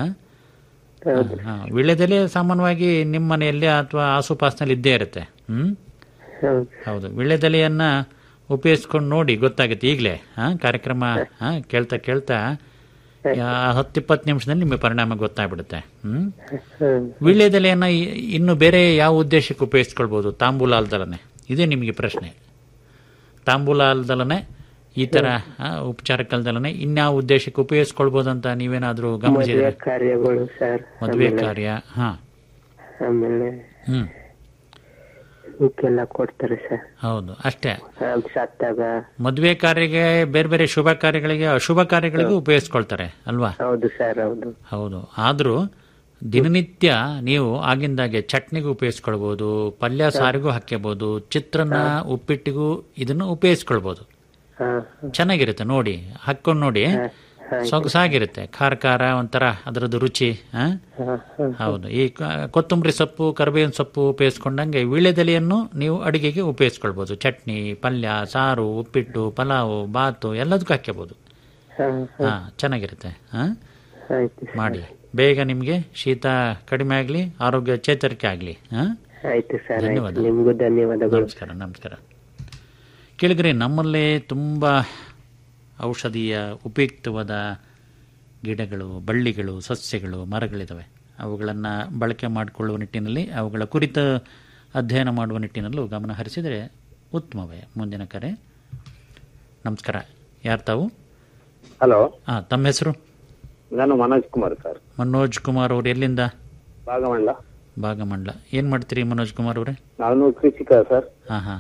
ಹಾ ವಿಳ್ಯದೆಲೆ ಸಾಮಾನ್ಯವಾಗಿ ನಿಮ್ಮ ಮನೆಯಲ್ಲಿ ಅಥವಾ ಆಸುಪಾಸಿನಲ್ಲಿ ಇದ್ದೇ ಇರುತ್ತೆ ಹ್ಮ್ ಹೌದು ಹೌದು ವಿಳ್ಯದೆಲೆಯನ್ನ ಉಪಯೋಗಿಸ್ಕೊಂಡು ನೋಡಿ ಗೊತ್ತಾಗುತ್ತೆ ಈಗಲೇ ಹಾ ಕಾರ್ಯಕ್ರಮ ಹಾ ಕೇಳ್ತಾ ಕೇಳ್ತಾ ಹತ್ತಿಪ್ಪತ್ತು ನಿಮಿಷದಲ್ಲಿ ನಿಮಗೆ ಪರಿಣಾಮ ಗೊತ್ತಾಗ್ಬಿಡುತ್ತೆ ಹ್ಮ್ ಹ್ಮ್ ವಿಳ್ಯದೆಲೆಯನ್ನ ಇ- ಇನ್ನು ಬೇರೆ ಯಾವ ಉದ್ದೇಶಕ್ಕೆ ಉಪಯೋಗಿಸ್ಕೊಳ್ಬೋದು ತಾಂಬೂಲ ಅಲ್ದಲನೆ ಇದೇ ನಿಮಗೆ ಪ್ರಶ್ನೆ ತಾಂಬೂಲ ಅಲ್ದಲನೆ ಈ ತರ ಆ, ಉಪಚಾರಕ್ಕಲ್ದಲನೆ ಇನ್ಯಾವ ಉದ್ದೇಶಕ್ಕೆ ಉಪಯೋಗಿಸ್ಕೊಳ್ಬೋದು ಅಂತ ನೀವೇನಾದ್ರೂ ಮದುವೆ ಗಮನಿಸಿದ್ರೆ ಕಾರ್ಯಗಳು ಸರ್ ಮದುವೆ ಆಮೇಲೆ- ಕಾರ್ಯ ಹಾ ಆಮೇಲೆ ಹ್ಮ್ ಇವಕ್ಕೆಲ್ಲ ಕೊಡ್ತಾರೆ ಸರ್ ಹೌದು ಅಷ್ಟೇ ಆ, ಸತ್ತಾಗ ಮದುವೆ ಕಾರ್ಯಕ್ಕೆ ಬೇರೆ ಬೇರೆ ಶುಭ ಕಾರ್ಯಗಳಿಗೆ ಅಶುಭ ಕಾರ್ಯಗಳಿಗೂ ಉಪಯೋಗಿಸ್ಕೊಳ್ತಾರೆ ಅಲ್ವಾ ಹೌದು ಸರ್ ಹೌದು ಹೌದು ಆದರೂ ದಿನನಿತ್ಯ ನೀವು ಆಗಿಂದಾಗೆ ಚಟ್ನಿಗೂ ಉಪಯೋಗಿಸ್ಕೊಳ್ಬೋದು ಪಲ್ಯ ಸಾರಿಗೂ ಹಾಕ್ಕೋಬಹುದು ಚಿತ್ರಾನ್ನ ಉಪ್ಪಿಟ್ಟಿಗೂ ಇದನ್ನು ಉಪಯೋಗಿಸ್ಕೊಳ್ಬೋದು ಹಾ ಚೆನ್ನಾಗಿರುತ್ತೆ ನೋಡಿ ಹಾಕ್ಕೊಂಡು ನೋಡಿ ಸೊಗಸಾಗಿರುತ್ತೆ ಖಾರ ಖಾರ ಒಂಥರ ಅದರದ್ದು ರುಚಿ ಆ? ಹಾ ಹಾ ಹೌದು ಈ ಕ- ಕೊತ್ತಂಬರಿ ಸೊಪ್ಪು ಕರಿಬೇವಿನ ಸೊಪ್ಪು ಉಪಯೋಗಿಸ್ಕೊಂಡಂಗೆ ವೀಳ್ಯದೆಲೆಯನ್ನು ನೀವು ಅಡಿಗೆಗೆ ಉಪಯೋಗಿಸ್ಕೊಳ್ಬೋದು ಚಟ್ನಿ ಪಲ್ಯ ಸಾರು ಉಪ್ಪಿಟ್ಟು ಪಲಾವು ಬಾತು ಎಲ್ಲದಕ್ಕೂ ಹಾಕ್ಕೋಬಹುದು ಹಾ ಹಾ ಚೆನ್ನಾಗಿರುತ್ತೆ ಹಾ ಆಯ್ತು ಸರ್. ಮಾಡಿ ಬೇಗ ನಿಮಗೆ ಶೀತ ಕಡಿಮೆ ಆಗಲಿ ಆರೋಗ್ಯ ಚೇತರಿಕೆ ಆಗಲಿ ಹಾಂ ಆಯ್ತು ಸರ್ ಆಯ್ತು ಧನ್ಯವಾದ. ನಿಮ್ಗೂ ಧನ್ಯವಾದಗಳು ನಮಸ್ಕಾರ ನಮಸ್ಕಾರ ಕೇಳಿದ್ರಿ ನಮ್ಮಲ್ಲೇ ತುಂಬ ಔಷಧೀಯ ಉಪಯುಕ್ತವಾದ ಗಿಡಗಳು ಬಳ್ಳಿಗಳು ಸಸ್ಯಗಳು ಮರಗಳಿದ್ದಾವೆ ಅವುಗಳನ್ನು ಬಳಕೆ ಮಾಡಿಕೊಳ್ಳುವ ನಿಟ್ಟಿನಲ್ಲಿ ಅವುಗಳ ಕುರಿತು ಅಧ್ಯಯನ ಮಾಡುವ ನಿಟ್ಟಿನಲ್ಲೂ ಗಮನ ಹರಿಸಿದರೆ ಉತ್ತಮವೇ ಮುಂದಿನ ಕರೆ ನಮಸ್ಕಾರ ಯಾರು ತಾವು ಹಲೋ ಹಾಂ ತಮ್ಮ ಹೆಸರು ನಾನು ಮನೋಜ್ ಕುಮಾರ್ ಸರ್ ಮನೋಜ್ ಕುಮಾರ್ ಅವರು ಎಲ್ಲಿಂದ ಭಾಗಮಂಡಲ ಭಾಗಮಂಡಲ ಏನು ಮಾಡ್ತೀರಿ ಮನೋಜ್ ಕುಮಾರ್ ಅವರೇ ನಾನು ಕೃಷಿಕ ಸರ್ ಹಾಂ ಹಾಂ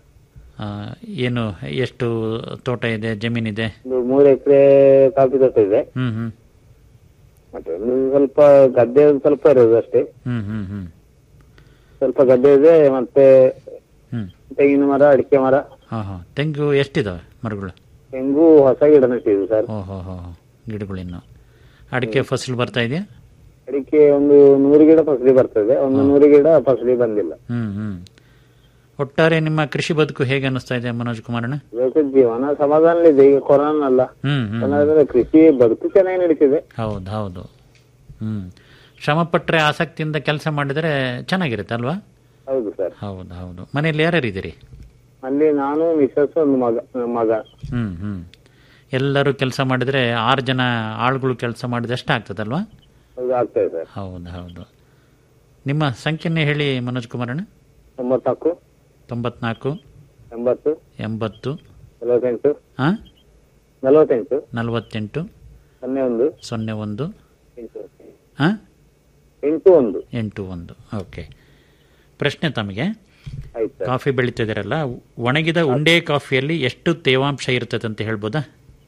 ಏನು ಎಷ್ಟು ತೋಟ ಇದೆ ಜಮೀನಿದೆ ಒಂದು ಮೂರು ಎಕರೆ ಕಾಫಿ ತೋಟ ಇದೆ ಹ್ಞೂ ಹ್ಞೂ ಮತ್ತೆ ಒಂದು ಸ್ವಲ್ಪ ಗದ್ದೆ ಒಂದು ಸ್ವಲ್ಪ ಇರೋದು ಅಷ್ಟೇ ಹ್ಞೂ ಹ್ಞೂ ಹ್ಞೂ ಸ್ವಲ್ಪ ಗದ್ದೆ ಇದೆ ಮತ್ತೆ ಹ್ಞೂ ತೆಂಗಿನ ಮರ ಅಡಿಕೆ ಮರ ಹಾಂ ಹಾಂ ತೆಂಗು ಎಷ್ಟಿದಾವೆ ಮರಗಳು ತೆಂಗು ಹೊಸ ಗಿಡ ನೆಟ್ಟಿದ್ವಿ ಸರ್ ಓ ಹೋ ಹೋ ಹೋ ಗಿಡಗಳಿನ್ನು ಅಡಿಕೆ ಫಸಲು ಬರ್ತಾ ಇದೆಯಾ ಅಡಿಕೆ ಒಂದು ನೂರು ಗಿಡ ಫಸಲಿ ಬರ್ತದೆ ಒಂದು ನೂರು ಗಿಡ ಫಸಲಿ ಬಂದಿಲ್ಲ ಹ್ಞೂ ಹ್ಞೂ ಒಟ್ಟಾರೆ ನಿಮ್ಮ ಕೃಷಿ ಬದುಕು ಹೇಗೆ ಅನ್ನಿಸ್ತಾ ಇದೆ ಮನೋಜ್ ಕುಮಾರಣ್ಣ ಇವತ್ತು ಜೀವನ ಸಮಾಧಾನ ಇದೆ ಈಗ ಕೊರೋನಾ ಅಲ್ಲ ಹ್ಞೂ ಹ್ಞೂ ಚೆನ್ನಾಗಿದೆ ಕೃಷಿ ಬದುಕು ಚೆನ್ನಾಗಿ ನಡೀತಿದೆ ಹೌದು ಹೌದು ಹ್ಞೂ ಶ್ರಮಪಟ್ಟರೆ ಆಸಕ್ತಿಯಿಂದ ಕೆಲಸ ಮಾಡಿದರೆ ಚೆನ್ನಾಗಿರುತ್ತೆ ಅಲ್ವಾ ಹೌದು ಸರ್ ಹೌದು ಹೌದು ಮನೆಯಲ್ಲಿ ಯಾರ್ಯಾರು ಇದ್ದೀರಿ ಅಲ್ಲಿ ನಾನು ಮಿಸಸ್ ಒಂದು ಮಗ ಮಗ ಹ್ಞೂ ಹ್ಞೂ ಎಲ್ಲರೂ ಕೆಲಸ ಮಾಡಿದರೆ ಆರು ಜನ ಆಳುಗಳು ಕೆಲಸ ಮಾಡಿದಷ್ಟು ಆಗ್ತದಲ್ವಾ ಅದು ಆಗ್ತದೆ ಸರ್ ಹೌದು ಹೌದು ನಿಮ್ಮ ಸಂಖ್ಯೆನೇ ಹೇಳಿ ಮನೋಜ್ ಕುಮಾರಣ್ಣ ತೊಂಬತ್ನಾಲ್ಕು ತೊಂಬತ್ನಾಲ್ಕು ಎಂಬತ್ತು ಎಂಬತ್ತು ನಲವತ್ತೆಂಟು ಹಾಂ ನಲವತ್ತೆಂಟು ನಲವತ್ತೆಂಟು ಸೊನ್ನೆ ಒಂದು ಸೊನ್ನೆ ಒಂದು ಎಂಟು ಹಾಂ ಎಂಟು ಒಂದು ಎಂಟು ಒಂದು ಓಕೆ ಪ್ರಶ್ನೆ ತಮಗೆ ಆಯ್ತು ಸರ್ ಕಾಫಿ ಬೆಳೀತಿದ್ದೀರಲ್ಲ ಒಣಗಿದ ಉಂಡೆ ಕಾಫಿಯಲ್ಲಿ ಎಷ್ಟು ತೇವಾಂಶ ಇರ್ತದೆ ಅಂತ ಹೇಳ್ಬೋದಾ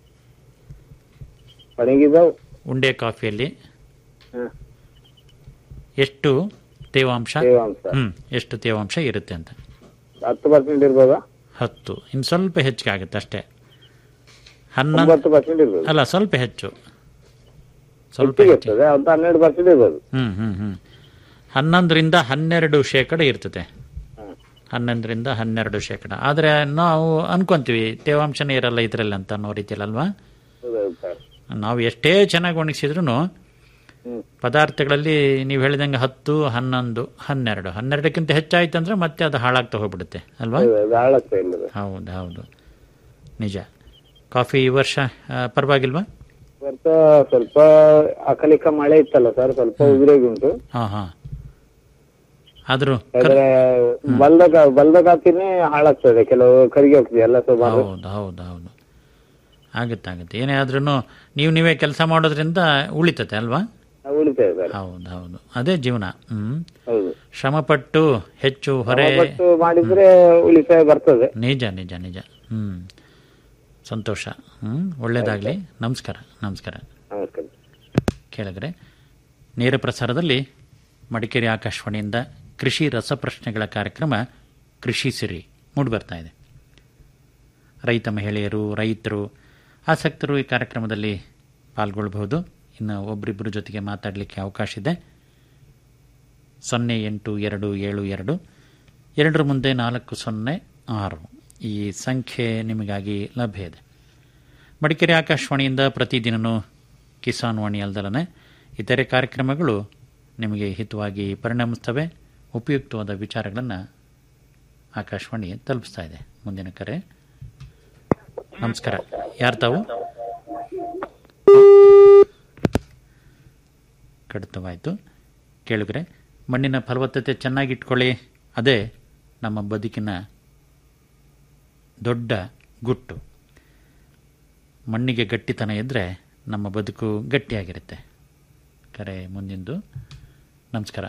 ಒಣಗಿದ ಉಂಡೆ ಕಾಫಿಯಲ್ಲಿ ಹ, ಎಷ್ಟು ತೇವಾಂಶ ತೇವಾಂಶ ಹ್ಞೂ ಎಷ್ಟು ತೇವಾಂಶ ಇರುತ್ತೆ ಅಂತ ಹತ್ತು ಪರ್ಸೆಂಟ್ ಇರ್ಬೋದಾ ಹತ್ತು ಇನ್ನು ಸ್ವಲ್ಪ ಹೆಚ್ಚಿಗೆ ಆಗುತ್ತೆ ಅಷ್ಟೇ ಹನ್ನೊಂದು ಒಂಬತ್ತು ಪರ್ಸೆಂಟ್ ಇರ್ಬೋದು ಅಲ್ಲ ಸ್ವಲ್ಪ ಹೆಚ್ಚು ಸ್ವಲ್ಪ ಹೆಚ್ಚಿಗೆ ಹೆಚ್ಚು ಇರ್ತದೆ ಒಂದು ಹನ್ನೆರಡು ಪರ್ಸೆಂಟ್ ಇರ್ಬೋದು ಹ್ಞೂ ಹ್ಞೂ ಹ್ಞೂ ಹನ್ನೊಂದರಿಂದ ಹನ್ನೆರಡು ಶೇಕಡ ಇರ್ತದೆ ಹ್ಮ್. ಹನ್ನೊಂದರಿಂದ ಹನ್ನೆರಡು ಶೇಕಡ ಆದರೆ ನಾವು ಅನ್ಕೊಂತೀವಿ ತೇವಾಂಶನೇ ಇರಲ್ಲ ಇದರಲ್ಲಿ ಅಂತ ಅನ್ನೋ ರೀತಿಯಲ್ಲಿ ಅಲ್ವಾ ಹೌದೌದು ಸರ್ ನಾವು ಎಷ್ಟೇ ಚೆನ್ನಾಗಿ ಒಣಗಿಸಿದ್ರು ಹ್ಮ್ ಪದಾರ್ಥಗಳಲ್ಲಿ ನೀವು ಹೇಳಿದಂಗೆ ಹತ್ತು ಹನ್ನೊಂದು ಹನ್ನೆರಡು ಹನ್ನೆರಡಕ್ಕಿಂತ ಹೆಚ್ಚಾಯ್ತು ಅಂದರೆ ಮತ್ತೆ ಅದು ಹಾಳಾಗ್ತಾ ಹೋಗ್ಬಿಡುತ್ತೆ ಅಲ್ವಾ ಹೌದೌದು ಹಾಳಾಗ್ತಾ ಇಲ್ಲ ಅದು. ಹೌದು ಹೌದು ನಿಜ ಕಾಫಿ ಈ ವರ್ಷ ಆ, ಪರವಾಗಿಲ್ವಾ ವರ್ಷ ಸ್ವಲ್ಪ ಅಕಲಿಕ ಮಳೆ ಇತ್ತಲ್ಲ ಸರ್ ಸ್ವಲ್ಪ ಉದುರೋಗಿ ಉಂಟು ಹಾಂ ಹಾಂ ಆದರೂ ಯಾಕಂದ್ರೆ ಬಲ್ದ ಕಾ- ಬಲ್ದ ಕಾಪಿನೇ ಹಾಳಾಗ್ತದೆ ಕೆಲವು ಕರಿಗೆ ಹೋಗ್ತದೆ ಎಲ್ಲ ಸುಮಾರು ಹೌದು ಹೌದು ಹೌದು ಆಗುತ್ತೆ ಆಗುತ್ತೆ ಏನೇ ಆದ್ರೂ ನೀವು ನೀವೇ ಕೆಲಸ ಮಾಡೋದ್ರಿಂದ ಉಳಿತತೆ ಅಲ್ವಾ ಉಳಿತಾಯ ಸರ್ ಹೌದು ಹೌದು ಅದೇ ಜೀವನ ಹ್ಮ್ ಹೌದು ಶ್ರಮಪಟ್ಟು ಹೆಚ್ಚು ಹೊರೆ ಒಟ್ಟು ಮಾಡಿದ್ರೆ ಉಳಿತಾಯ ಬರ್ತದೆ ನಿಜ ನಿಜ ನಿಜ ಹ್ಮ್ ಸಂತೋಷ ಹ್ಮ್ ಒಳ್ಳೇದಾಗ್ಲಿ ನಮಸ್ಕಾರ ನಮಸ್ಕಾರ ನಮಸ್ಕಾರ ಕೇಳಿದ್ರೆ ನೇರ ಪ್ರಸಾರದಲ್ಲಿ ಮಡಿಕೇರಿ ಆಕಾಶವಾಣಿಯಿಂದ ಕೃಷಿ ರಸಪ್ರಶ್ನೆಗಳ ಕಾರ್ಯಕ್ರಮ ಕೃಷಿ ಸಿರಿ ಮೂಡಿಬರ್ತಾ ಇದೆ ರೈತ ಮಹಿಳೆಯರು ರೈತರು ಆಸಕ್ತರು ಈ ಕಾರ್ಯಕ್ರಮದಲ್ಲಿ ಪಾಲ್ಗೊಳ್ಳಬಹುದು ಇನ್ನು ಒಬ್ಬರಿಬ್ಬರ ಜೊತೆಗೆ ಮಾತಾಡಲಿಕ್ಕೆ ಅವಕಾಶ ಇದೆ ಸೊನ್ನೆ ಎಂಟು ಎರಡು ಏಳು ಎರಡು ಎರಡರ ಮುಂದೆ ನಾಲ್ಕು ಸೊನ್ನೆ ಆರು ಈ ಸಂಖ್ಯೆ ನಿಮಗಾಗಿ ಲಭ್ಯ ಇದೆ ಮಡಿಕೇರಿ ಆಕಾಶವಾಣಿಯಿಂದ ಪ್ರತಿದಿನವೂ ಕಿಸಾನ್ ವಾಣಿ ಅಲ್ದಲನೆ ಇತರೆ ಕಾರ್ಯಕ್ರಮಗಳು ನಿಮಗೆ ಹಿತವಾಗಿ ಪರಿಣಮಿಸ್ತವೆ ಉಪಯುಕ್ತವಾದ ವಿಚಾರಗಳನ್ನು ಆಕಾಶವಾಣಿ ತಲುಪಿಸ್ತಾ ಇದೆ ಮುಂದಿನ ಕರೆ ನಮಸ್ಕಾರ ಯಾರು ತಾವು ಕಡಿತವಾಯಿತು ಕೇಳಿದ್ರೆ ಮಣ್ಣಿನ ಫಲವತ್ತತೆ ಚೆನ್ನಾಗಿ ಇಟ್ಕೊಳ್ಳಿ ಅದೇ ನಮ್ಮ ಬದುಕಿನ ದೊಡ್ಡ ಗುಟ್ಟು ಮಣ್ಣಿಗೆ ಗಟ್ಟಿತನ ಇದ್ದರೆ ನಮ್ಮ ಬದುಕು ಗಟ್ಟಿಯಾಗಿರುತ್ತೆ ಕರೆ ಮುಂದಿಂದು ನಮಸ್ಕಾರ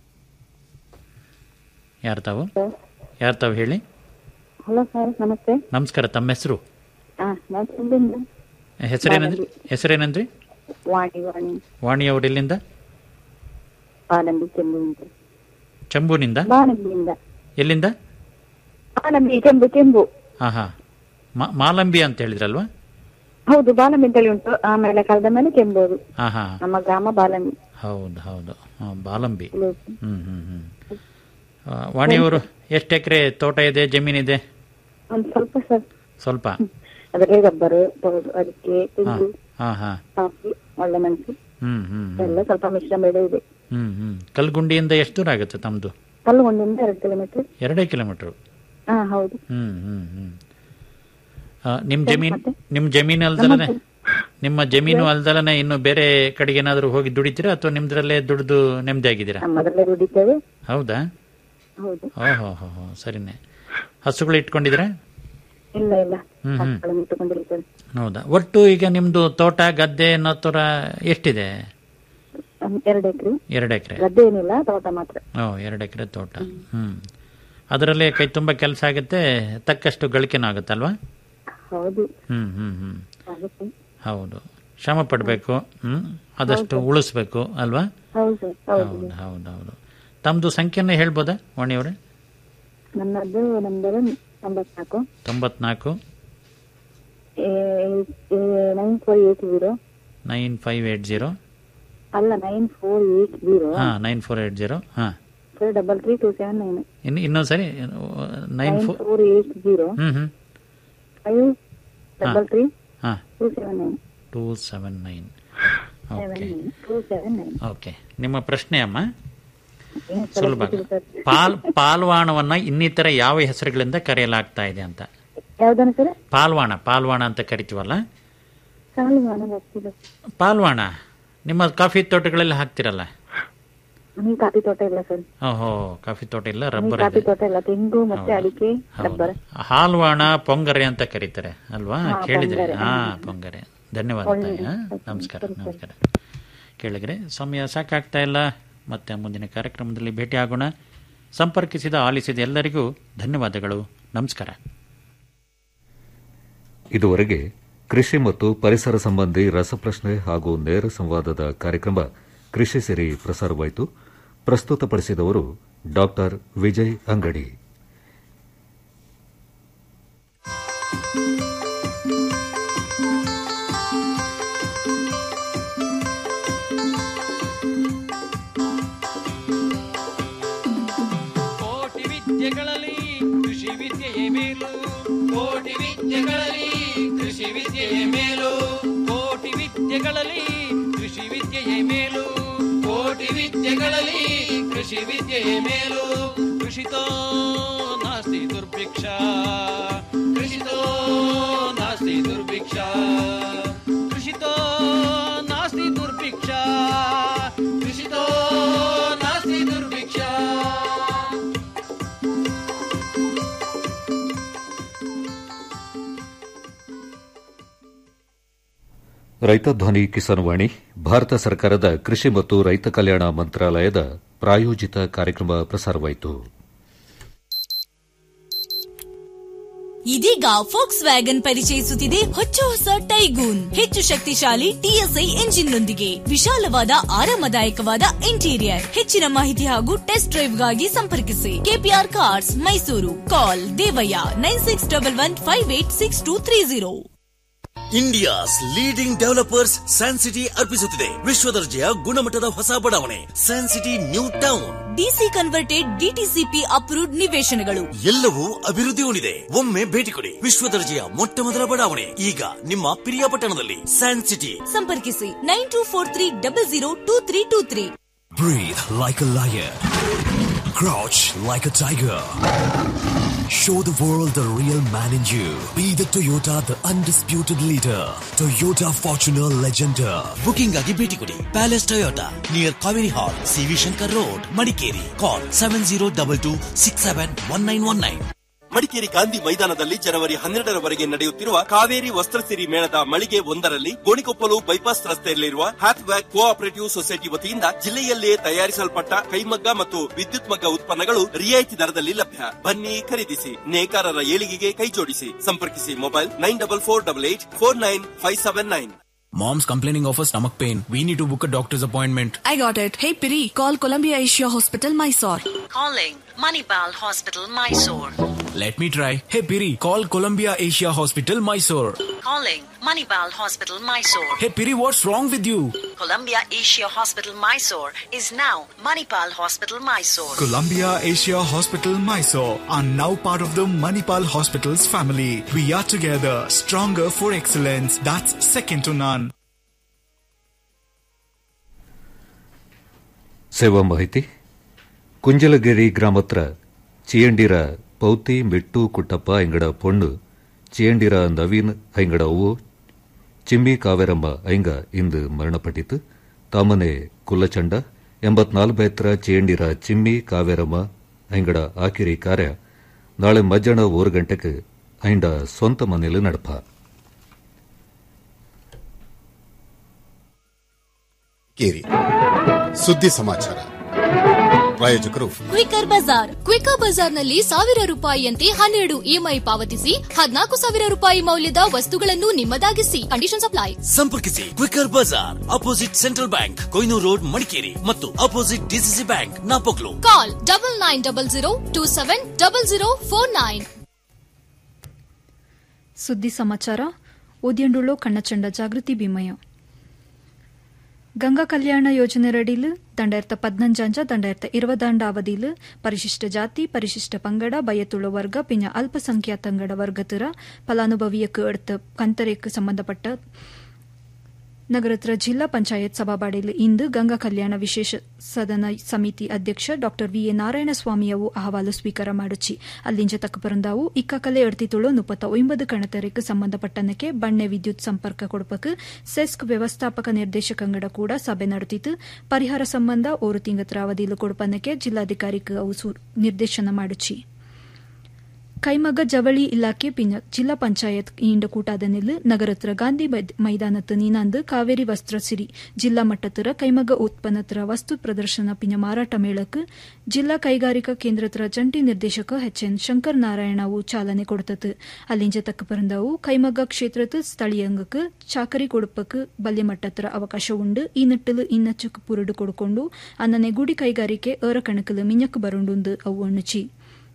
ಯಾರು ತಾವು ಯಾರು ತಾವು ಹೇಳಿ ಹಲೋ ಸರ್ ನಮಸ್ತೆ ನಮಸ್ಕಾರ ತಮ್ಮ ಹೆಸರು ಹಾ ನಾನು ಇಲ್ಲಿಂದ ಹೆಸರೇನಂದ್ರಿ ಹೆಸರೇನಂದ್ರಿ ವಾಣಿ ವಾಣಿ ವಾಣಿ ಅವರು ಎಲ್ಲಿಂದ ಬಾಲಂಬಿ ಚೆಂಬುವಿಂದ ಚಂಬೂನಿಂದ ಬಾಲಂಬಿಯಿಂದ ಎಲ್ಲಿಂದ ಬಾಲಂಬಿ ಚೆಂಬು ಚೆಂಬು ಹಾಂ ಹಾಂ ಮಾಲಂಬಿ ಅಂತ ಹೇಳಿದ್ರಲ್ವಾ ಹೌದು ಬಾಲಂಬಿ ಅಂತೇಳಿ ಉಂಟು ಆಮೇಲೆ ಕಳೆದ ಮೇಲೆ ಚೆಂಬೂರು ಹಾಂ ಹಾಂ ನಮ್ಮ ಗ್ರಾಮ ಬಾಲಂಬಿ ಹೌದು ಹೌದು ಹಾಂ ಬಾಲಂಬಿ ಇಲ್ಲಿ ಹ್ಞೂ ಹ್ಞೂ ಹ್ಞೂ ವಾಣಿಯವರು ಎಷ್ಟು ಎಕರೆ ತೋಟ ಇದೆ ಜಮೀನಿದೆ ಒಂದು ಸ್ವಲ್ಪ ಸರ್ ಸ್ವಲ್ಪ ಅದರಲ್ಲಿ ರಬ್ಬರು ತೋಡು ಅಡಿಕೆ ಹಾಂ ತೆಂಗು ಹಾಂ ಹಾಂ ಕಾಫಿ ಒಳ್ಳೆ ಮೆಣಸು ಹ್ಞೂ ಹ್ಞೂ ಎಲ್ಲ ಸ್ವಲ್ಪ ಮಿಶ್ರ ಬೆಳೆ ಇದೆ ಹ್ಞೂ ಹ್ಞೂ ಕಲ್ಗುಂಡಿಯಿಂದ ಎಷ್ಟು ದೂರ ಆಗುತ್ತೆ ತಮ್ಮದು ಕಲ್ಲುಗೊಂಡಿಂದ ಎರಡು ಕಿಲೋಮೀಟರ್ ಎರಡೇ ಕಿಲೋಮೀಟ್ರು ಹಾ ಹೌದು ಹ್ಞೂ ಹ್ಞೂ ಹ್ಞೂ ನಿಮ್ಮ ಜಮೀನು ನಿಮ್ಮ ಜಮೀನು ಅಲ್ದಲನೆ ನಿಮ್ಮ ಜಮೀನು ಅಲ್ದಲನೆ ಇನ್ನು ಬೇರೆ ಕಡೆಗೆ ಏನಾದರೂ ಹೋಗಿ ದುಡಿತೀರಾ ಅಥವಾ ನಿಮ್ದ್ರಲ್ಲೇ ದುಡಿದು ನೆಮ್ಮದಿ ಆಗಿದ್ದೀರಾ ನಮ್ಮದ್ರಲ್ಲೇ ದುಡಿತೇವೆ ಹೌದಾ ಹೌದು ಓಹೋ ಹೋ ಹೋ ಸರಿನೇ ಹಸುಗಳು ಇಟ್ಕೊಂಡಿದ್ದೀರಾ ಇಲ್ಲ ಇಲ್ಲ ಹ್ಮ್, ಹ್ಮ್. ಮಕ್ಕಳನ್ನು ಇಟ್ಟುಕೊಂಡಿರ್ತೇವೆ ಹೌದಾ ಒಟ್ಟು ಈಗ ನಿಮ್ಮದು ತೋಟ ಗದ್ದೆ ನತ್ತೂರ ಎಷ್ಟಿದೆ ಒಂದ್ ಎರಡು ಎಕರೆ ಎರಡು ಎಕರೆ ಗದ್ದೆ ಏನಿಲ್ಲ ತೋಟ ಮಾತ್ರ ಓ ಎರಡು ಎಕರೆ ತೋಟ ಹ್ಞೂ ಅದರಲ್ಲಿ ಕೈ ತುಂಬ ಕೆಲಸ ಆಗುತ್ತೆ ತಕ್ಕಷ್ಟು ಗಳಿಕೆನೂ ಆಗುತ್ತಲ್ವಾ ಹೌದು ಹ್ಞೂ ಹ್ಞೂ ಹ್ಞೂ ಆಗುತ್ತೆ ಹೌದು ಶ್ರಮ ಪಡಬೇಕು ಹ್ಞೂ ಆದಷ್ಟು ಉಳಿಸ್ಬೇಕು ಅಲ್ವಾ ಹೌದು ಸರ್ ಹೌದು ಹೌದು ಹೌದು ಹೌದು ತಮ್ಮದು ಸಂಖ್ಯೆನ ಹೇಳ್ಬೋದಾ ವಾಣಿಯವರೇ ನನ್ನದು ನಂಬರ್ ತೊಂಬತ್ನಾಲ್ಕು ತೊಂಬತ್ನಾಲ್ಕು nine four eight zero nine five eight zero ಅಲ್ಲ ನೈನ್ ಫೋರ್ ಏಟ್ ಜೀರೋ ಹಾಂ ನೈನ್ ಫೋರ್ ಏಟ್ ಜೀರೋ ಹಾಂ four double three two seven nine ಇನ್ನು ಇನ್ನೊಂದು ಸರಿ nine nine four four eight zero ಹ್ಞೂ ಹ್ಞೂ ಫೈವ್ ಡಬಲ್ ತ್ರೀ ಹಾಂ two seven nine two seven nine seven okay nine two seven nine okay ನಿಮ್ಮ ಪ್ರಶ್ನೆ ಅಮ್ಮ ಸುಲಭ ಪಾಲ್ ಪಾಲ್ವಾಣವನ್ನ ಇನ್ನಿತರ ಯಾವ ಹೆಸರುಗಳಿಂದ ಕರೆಯಲಾಗ್ತಾ ಇದೆ ಅಂತ ಯಾವ್ದನ್ನ ಸರ್ ಪಾಲ್ವಾಣ ಪಾಲ್ವಾಣ ಅಂತ ಕರಿತೀವಲ್ಲ ಸಾಲು ಮಾನ ಬರ್ತಿದೆ ಪಾಲ್ವಾಣ ನಿಮ್ಮ ಕಾಫಿ ತೋಟಗಳೆಲ್ಲ ಹಾಕ್ತಿರಲ್ಲ ನಮಗೆ ಕಾಫಿ ತೋಟ ಇಲ್ಲ ಸರ್ ಓಹೋ ಕಾಫಿ ತೋಟ ಇಲ್ಲ ನಮಗೆ ರಬ್ಬರ್ ಕಾಫಿ ಇದೆ ತೋಟ ಇಲ್ಲ ತೆಂಗು ಮತ್ತೆ ಅಡಿಕೆ ರಬ್ಬರ್ ಹಾಲ್ವಾಣ ಪೊಂಗರೆ ಅಂತ ಕರೀತಾರೆ ಅಲ್ವಾ ಹಾ, ಕೇಳಿದ್ರಿ ಪೊಂಗರೆ. ಹಾ ಪೊಂಗರೆ ಧನ್ಯವಾದ ತಾಯಿ ಹಾ? ನಮಸ್ಕಾರ ನಮಸ್ಕಾರ ಕೇಳಿದ್ರೆ ಸಮಯ ಸಾಕಾಗ್ತಾ ಇಲ್ಲ ಮತ್ತೆ ಮುಂದಿನ ಕಾರ್ಯಕ್ರಮದಲ್ಲಿ ಭೇಟಿ ಆಗೋಣ ಸಂಪರ್ಕಿಸಿದ ಆಲಿಸಿದ ಎಲ್ಲರಿಗೂ ಧನ್ಯವಾದಗಳು ನಮಸ್ಕಾರ ಇದುವರೆಗೆ ಕೃಷಿ ಮತ್ತು ಪರಿಸರ ಸಂಬಂಧಿ ರಸಪ್ರಶ್ನೆ ಹಾಗೂ ನೇರ ಸಂವಾದದ ಕಾರ್ಯಕ್ರಮ ಕೃಷಿ ಸಿರಿ ಪ್ರಸಾರವಾಯಿತು ಪ್ರಸ್ತುತಪಡಿಸಿದವರು ಡಾಕ್ಟರ್ ವಿಜಯ್ ಅಂಗಡಿ ಕೋಟಿ ವಿದ್ಯೆಗಳಲ್ಲಿ ಕೃಷಿ ವಿದ್ಯೆಯೇ ಮೇಲು ಕೋಟಿ ವಿದ್ಯೆಗಳಲ್ಲಿ ಕೃಷಿ ವಿದ್ಯೆಯೇ ಮೇಲು ಕೋಟಿ ವಿದ್ಯೆಗಳಲ್ಲಿ ಕೃಷಿ ವಿದ್ಯೆಯೇ ಮೇಲು ಕೋಟಿ ವಿದ್ಯೆಗಳಲ್ಲಿ ಕೃಷಿ ವಿದ್ಯೆಯೇ ಮೇಲು ಕೃಷಿತೋ ನಾಸ್ತಿ ದುರ್ಭಿಕ್ಷ ಕೃಷಿತೋ ನಾಸ್ತಿ ದುರ್ಭಿಕ್ಷ ಕೃಷಿತೋ ನಾಸ್ತಿ ದುರ್ಭಿಕ್ಷ ಕೃಷಿತೋ ನಾಸ್ತಿ ದುರ್ಭಿಕ್ಷ ರೈತ ಧ್ವನಿ ಕಿಸಾನ್ವಾಣಿ ಭಾರತ ಸರ್ಕಾರದ ಕೃಷಿ ಮತ್ತು ರೈತ ಕಲ್ಯಾಣ ಮಂತ್ರಾಲಯದ ಪ್ರಾಯೋಜಿತ ಕಾರ್ಯಕ್ರಮ ಪ್ರಸಾರವಾಯಿತು ಇದೀಗ ಫೋಕ್ಸ್ ವ್ಯಾಗನ್ ಪರಿಚಯಿಸುತ್ತಿದೆ ಹೊಚ್ಚ ಹೊಸ ಟೈಗೂನ್ ಹೆಚ್ಚು ಶಕ್ತಿಶಾಲಿ ಟಿಎಸ್ಐ ಎಂಜಿನ್ನೊಂದಿಗೆ ವಿಶಾಲವಾದ ಆರಾಮದಾಯಕವಾದ ಇಂಟೀರಿಯರ್ ಹೆಚ್ಚಿನ ಮಾಹಿತಿ ಹಾಗೂ ಟೆಸ್ಟ್ ಡ್ರೈವ್ಗಾಗಿ ಸಂಪರ್ಕಿಸಿ K P R cars Mysuru call Devaiah nine six double one five eight six two three zero India's leading developers Sancity ಅರ್ಪಿಸುತ್ತಿದೆ ವಿಶ್ವದರ್ಜೆಯ ಗುಣಮಟ್ಟದ ಹೊಸ ಬಡಾವಣೆ Sancity new town D C converted D T C P approved ನಿವೇಶನಗಳು ಎಲ್ಲವೂ ಅಭಿವೃದ್ಧಿ ಹೊಂದಿದೆ ಒಮ್ಮೆ ಭೇಟಿ ಕೊಡಿ ವಿಶ್ವದರ್ಜೆಯ ಮೊಟ್ಟ ಮೊದಲ ಬಡಾವಣೆ ಈಗ ನಿಮ್ಮ ಪಿರಿಯಾಪಟ್ಟಣದಲ್ಲಿ ಸ್ಯಾನ್ ಸಿಟಿ ಸಂಪರ್ಕಿಸಿ nine two four three double zero two three two three Breathe like a lion. Crouch like a tiger. Show the world the real man in you. Be the Toyota, the undisputed leader. Toyota Fortuner Legender. Booking ಆಗಿ ಭೇಟಿ ಕೊಡಿ palace Toyota near Kaveri hall C V Shankar road Madikeri call seven zero double two six seven one nine one nine Madikeri Gandhi ಮೈದಾನದಲ್ಲಿ ಜನವರಿ ಹನ್ನೆರಡರವರೆಗೆ ನಡೆಯುತ್ತಿರುವ ಕಾವೇರಿ ವಸ್ತ್ರಸಿರಿ ಮೇಳದ ಮಳಿಗೆ ಒಂದರಲ್ಲಿ Gonikoppal bypass ರಸ್ತೆಯಲ್ಲಿರುವ ಹ್ಯಾಥ್ವ್ಯಾಕ್ ಕೋಆಪರೇಟಿವ್ ಸೊಸೈಟಿ ವತಿಯಿಂದ ಜಿಲ್ಲೆಯಲ್ಲಿಯೇ ತಯಾರಿಸಲ್ಪಟ್ಟ ಕೈಮಗ್ಗ ಮತ್ತು ವಿದ್ಯುತ್ ಮಗ್ಗ ಉತ್ಪನ್ನಗಳು ರಿಯಾಯಿತಿ ದರದಲ್ಲಿ ಲಭ್ಯ ಬನ್ನಿ ಖರೀದಿಸಿ ನೇಕಾರರ ಏಳಿಗೆಗೆ ಕೈಜೋಡಿಸಿ ಸಂಪರ್ಕಿಸಿ mobile nine double four double eight four nine five seven nine Mom's complaining of a stomach pain. We need to book a doctor's appointment. I got it. Hey Piri, call Columbia Asia Hospital, Mysore. Calling Manipal Hospital, Mysore. Let me try. Hey Piri, call Columbia Asia Hospital, Mysore. Calling Manipal Hospital, Mysore. Hey Piri, what's wrong with you? Columbia Asia Hospital, Mysore is now Manipal Hospital, Mysore. Columbia Asia Hospital, Mysore are now part of the Manipal Hospitals family. We are together, stronger for excellence. That's second to none. ಸೇವಾ ಮಾಹಿತಿ ಕುಂಜಲಗಿರಿ ಗ್ರಾಮತ್ರ ಚಿಯಂಡಿರ ಪೌತಿ ಮಿಟ್ಟು ಕುಟ್ಟಪ್ಪ ಎಂಗಡ ಪೊಣ್ಣು ಚಿಯಂಡಿರ ನವೀನ್ ಐಂಗಡ ಅವ್ವು ಚಿಮ್ಮಿ ಕಾವೇರಮ್ಮ ಐಂಗ ಇಂದು ಮರಣಪಟ್ಟಿತು ತಾಮನೆ ಕುಲ್ಲಚಂಡ ಎಂಬತ್ನಾಲ್ಕು ಎತ್ತರ ಚಿಯಂಡಿರ ಚಿಮ್ಮಿ ಕಾವೇರಮ್ಮ ಐಂಗಡ ಆಕಿರಿ ಕಾರ್ಯ ನಾಳೆ ಮಧ್ಯಾಹ್ನ ಓರು ಗಂಟೆಗೆ ಐಂಡ ಸ್ವಂತ ಮನೆಯಲ್ಲಿ ನಡಪ ಕೇರಿ ಸುದ್ದಿ ಸಮಾಚಾರ ಪ್ರಾಯೋಜಕರು ಕ್ವಿಕರ್ ಬಜಾರ್ ಕ್ವಿಕರ್ ಬಜಾರ್ನಲ್ಲಿ ಸಾವಿರ ರೂಪಾಯಿಯಂತೆ ಹನ್ನೆರಡು ಇಎಂಐ ಪಾವತಿಸಿ ಹದಿನಾಲ್ಕು ಸಾವಿರ ರೂಪಾಯಿ ಮೌಲ್ಯದ ವಸ್ತುಗಳನ್ನು ನಿಮ್ಮದಾಗಿಸಿ ಕಂಡೀಷನ್ ಅಪ್ಲೈ ಸಂಪರ್ಕಿಸಿ quicker bazaar opposite central bank Koynur road Madikeri ಮತ್ತು opposite D C C bank Napoklu call double nine double zero two seven double zero four nine ಸುದ್ದಿ ಸಮಾಚಾರ ಓದಿಯಂಡುಳ್ಳೋ ಕಣ್ಣಚಂಡ ಜಾಗೃತಿ ಭೀಮಯ್ಯ ಗಂಗಾ ಕಲ್ಯಾಣ ಯೋಜನೆಯಡಿയിൽ രണ്ടായിരത്തി പതിനഞ്ചഞ്ച് രണ്ടായിരത്തി ഇരുപതാണ്ട് അവധിയിൽ പരിശിഷ്ട ജാതി പരിശിഷ്ട പങ്കട ബയ്യത്തുള്ള വർഗ പിന്നെ അല്പസംഖ്യാതങ്കട വർഗത്തിര ಫಲಾನುಭವಿಯಕ್ಕೆ എടുത്ത് ಕಂತರೆಕ್ಕೆ ಸಂಬಂಧಪಟ್ಟ ನಗರತ್ರ ಜಿಲ್ಲಾ ಪಂಚಾಯತ್ ಸಭಾಬಾಡಿಲ್ ಇಂದು ಗಂಗಾ ಕಲ್ಯಾಣ ವಿಶೇಷ ಸದನ ಸಮಿತಿ ಅಧ್ಯಕ್ಷ ಡಾ ವಿಎ ನಾರಾಯಣಸ್ವಾಮಿಯವು ಅಹವಾಲು ಸ್ವೀಕಾರ ಮಾಡುಚ್ಚಿ ಅಲ್ಲಿಂಜ ತಕ್ಕ ಪರಂದಾವು ಇಕ್ಕಕಲೆ ಎಡ್ತಿತುಳು ಮುಪ್ಪತ್ತ ಒಂಬದು ಕಣತರೆಕ್ಕೆ ಸಂಬಂಧಪಟ್ಟನಕ್ಕೆ ಬಣ್ಣೆ ವಿದ್ಯುತ್ ಸಂಪರ್ಕ ಕೊಡಪಕ್ಕೆ ಸೆಸ್ಕ್ ವ್ಯವಸ್ಥಾಪಕ ನಿರ್ದೇಶಕಂಗಡ ಕೂಡ ಸಭೆ ನಡೆದಿತ್ತು ಪರಿಹಾರ ಸಂಬಂಧ ಓರು ತಿಂಗತ್ರ ಅವಧಿಯಲ್ಲಿ ಕೊಡಪನ್ನಕ್ಕೆ ಜಿಲ್ಲಾಧಿಕಾರಿಗೆ ಅವು ನಿರ್ದೇಶನ ಮಾಡುಚ್ಚಿ ಕೈಮಗ್ಗ ಜವಳಿ ಇಲಾಖೆ ಪಿನ ಜಿಲ್ಲಾ ಪಂಚಾಯತ್ ಇಂಡ ಕೂಟಾದನಿಲ್ ನಗರತ್ರ ಗಾಂಧಿ ಮೈದಾನತ್ ನೀನಾಂದು ಕಾವೇರಿ ವಸ್ತ್ರ ಸಿರಿ ಜಿಲ್ಲಾ ಮಟ್ಟತ್ರ ಕೈಮಗ್ಗ ಉತ್ಪನ್ನತ್ರ ವಸ್ತು ಪ್ರದರ್ಶನ ಪಿನ ಮಾರಾಟ ಮೇಳಕ್ಕೆ ಜಿಲ್ಲಾ ಕೈಗಾರಿಕಾ ಕೇಂದ್ರತ್ರ ಜಂಟಿ ನಿರ್ದೇಶಕ ಎಚ್ ಎನ್ ಶಂಕರ್ ನಾರಾಯಣವು ಚಾಲನೆ ಕೊಡ್ತತ್ ಅಲ್ಲಿಂಜ ತಕ್ಕ ಪರಂದಾವು ಕೈಮಗ್ಗ ಕ್ಷೇತ್ರತ್ ಸ್ಥಳೀಯಂಗಕ್ಕೆ ಚಾಕರಿ ಕೊಡುಪಕ್ಕೆ ಬಲ್ಯ ಮಟ್ಟತ್ರ ಅವಕಾಶ ಉಂಡು ಈ ನಿಟ್ಟಲು ಇನ್ನಚ್ಚಕ್ಕೆ ಪುರುಡು ಕೊಡ್ಕೊಂಡು ಅನ್ನನೆ ಗುಡಿ ಕೈಗಾರಿಕೆ ಏರ ಕಣಕಲು ಮಿഞ്ഞക്ക് ಬರುಂಡು ಅವು ಅಣ್ಣುಚಿ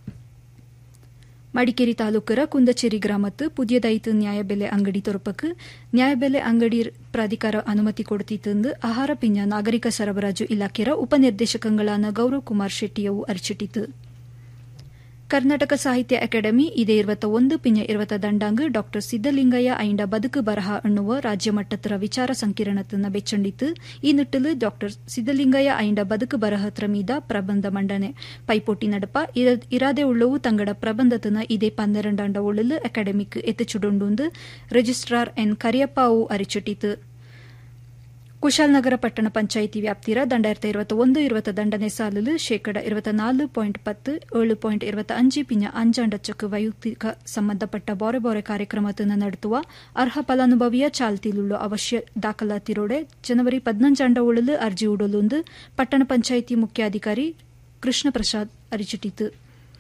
ಮಡಿಕೇರಿ ತಾಲೂಕರ ಕುಂದಚೇರಿ ಗ್ರಾಮತ್ತು ಪುದಿಯದಾಯಿತು ನ್ಯಾಯಬೆಲೆ ಅಂಗಡಿ ತೊರಪಕ್ಕೆ ನ್ಯಾಯಬೆಲೆ ಅಂಗಡಿ ಪ್ರಾಧಿಕಾರ ಅನುಮತಿ ಕೊಡುತ್ತಿತ್ತೆಂದು ಆಹಾರ ಪಿಂಜ ನಾಗರಿಕ ಸರಬರಾಜು ಇಲಾಖೆಯ ಉಪನಿರ್ದೇಶಕಗಳಾದ ಗೌರವ್ ಕುಮಾರ್ ಶೆಟ್ಟಿಯವು ಅರಿಚಿಟ್ಟಿತು ಕರ್ನಾಟಕ ಸಾಹಿತ್ಯ ಅಕಾಡೆಮಿ ಇದೇ ಇರುವತ್ತ ಒಂದು ಪಿಂಜ ಇರುವತ್ತ ದಂಡಾಂಗ್ ಡಾ ಸಿದ್ದಲಿಂಗಯ್ಯ ಐಂಡ ಬದುಕು ಬರಹ ಅನ್ನುವ ರಾಜ್ಯ ಮಟ್ಟತ್ರ ವಿಚಾರ ಸಂಕಿರಣತನ್ನ ಬೆಚ್ಚಂಡಿತ್ತು ಈ ನಿಟ್ಟಲು ಡಾ ಸಿದ್ದಲಿಂಗಯ್ಯ ಐಂಡ ಬದುಕು ಬರಹತ್ರ ಮೀದ ಪ್ರಬಂಧ ಮಂಡನೆ ಪೈಪೋಟಿ ನಡಪ ಇರಾದೆ ಉಳ್ಳವು ತಂಗಡ ಪ್ರಬಂಧತನ ಇದೇ ಪನ್ನೆರಡಾಂಡ ಉಳ್ಳಲು ಅಕಾಡೆಮಿಕ್ ಎತ್ತುಚುಡುಂಡು ರಿಜಿಸ್ಟ್ರಾರ್ ಎನ್ ಕರಿಯಪ್ಪ ಅವು ಅರಿಚಿಟ್ಟಿತು ಕುಶಾಲನಗರ ಪಟ್ಟಣ ಪಂಚಾಯಿತಿ ವ್ಯಾಪ್ತಿರ ದಂಡಾಯಿರತ ഇരുപത്തി ഒന്ന് ഇരുപത്തി ದಂಡನೆ ಸಾಲಲು ಶೇಕಡ ഇരുപത്തി ನಾಲ್ಕು ಪಾಯಿಂಟ್ ಪತ್ತು ಏಳು ಪಾಯಿಂಟ್ ഇരുപത്തി അഞ്ച് പിന്നെ അഞ്ചാണ്ടച്ചക്ക് വൈಯಕ್ತಿಕ ಸಂಬಂಧಪಟ್ಟ ಬೋರೆ ಬೋರೆ ಕಾರ್ಯಕ್ರಮವನ್ನು ನಡೆಸುವ ಅರ್ಹ ಫಲಾನುಭವಿಯ ಚಾಲ್ತಿಲುಳ್ಳ ಅವಶ್ಯ ದಾಖಲಾತಿರೋಡೆ ಜನವರಿ ಪದ್ನಂಜಾಂಡ ಉಳಲು ಅರ್ಜಿ ಉಡಲು ಪಟ್ಟಣ ಪಂಚಾಯಿತಿ ಮುಖ್ಯಾಧಿಕಾರಿ ಕೃಷ್ಣ ಪ್ರಸಾದ್ ಅರಿಚಿಟಿತು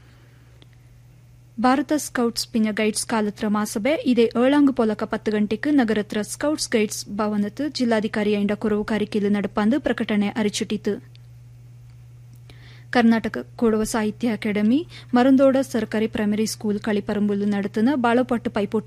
ಭಾರತ ಸ್ಕೌಟ್ಸ್ ಪಿನ ಗೈಡ್ಸ್ ಕಾಲತ್ರ ಮಾಸಬೆ ಇದೇ ಏಳಾಂಗು ಪೊಲಕ ಪತ್ತು ಗಂಟೆಗೆ ನಗರತ್ರ ಸ್ಕೌಟ್ಸ್ ಗೈಡ್ಸ್ ಭವನത്ത് ಜಿಲ್ಲಾಧಿಕಾರಿ ಐಂಡ ಕುರವು ಕಾರಿಕೆಲು ನಡಪಾಂದು ಪ್ರಕಟಣೆ ಅರಿಚಿಟಿತು ಕರ್ನಾಟಕ ಕೊಡವ ಸಾಹಿತ್ಯ ಅಕಾಡೆಮಿ ಮರಂದೋಡ ಸರ್ಕಾರಿ ಪ್ರೈಮರಿ ಸ್ಕೂಲ್ ಕಳಿಪರಂಬುಲು ನಡೆತನ ಬಾಳಪಟ್ಟು ಪೈಪೋಟಿ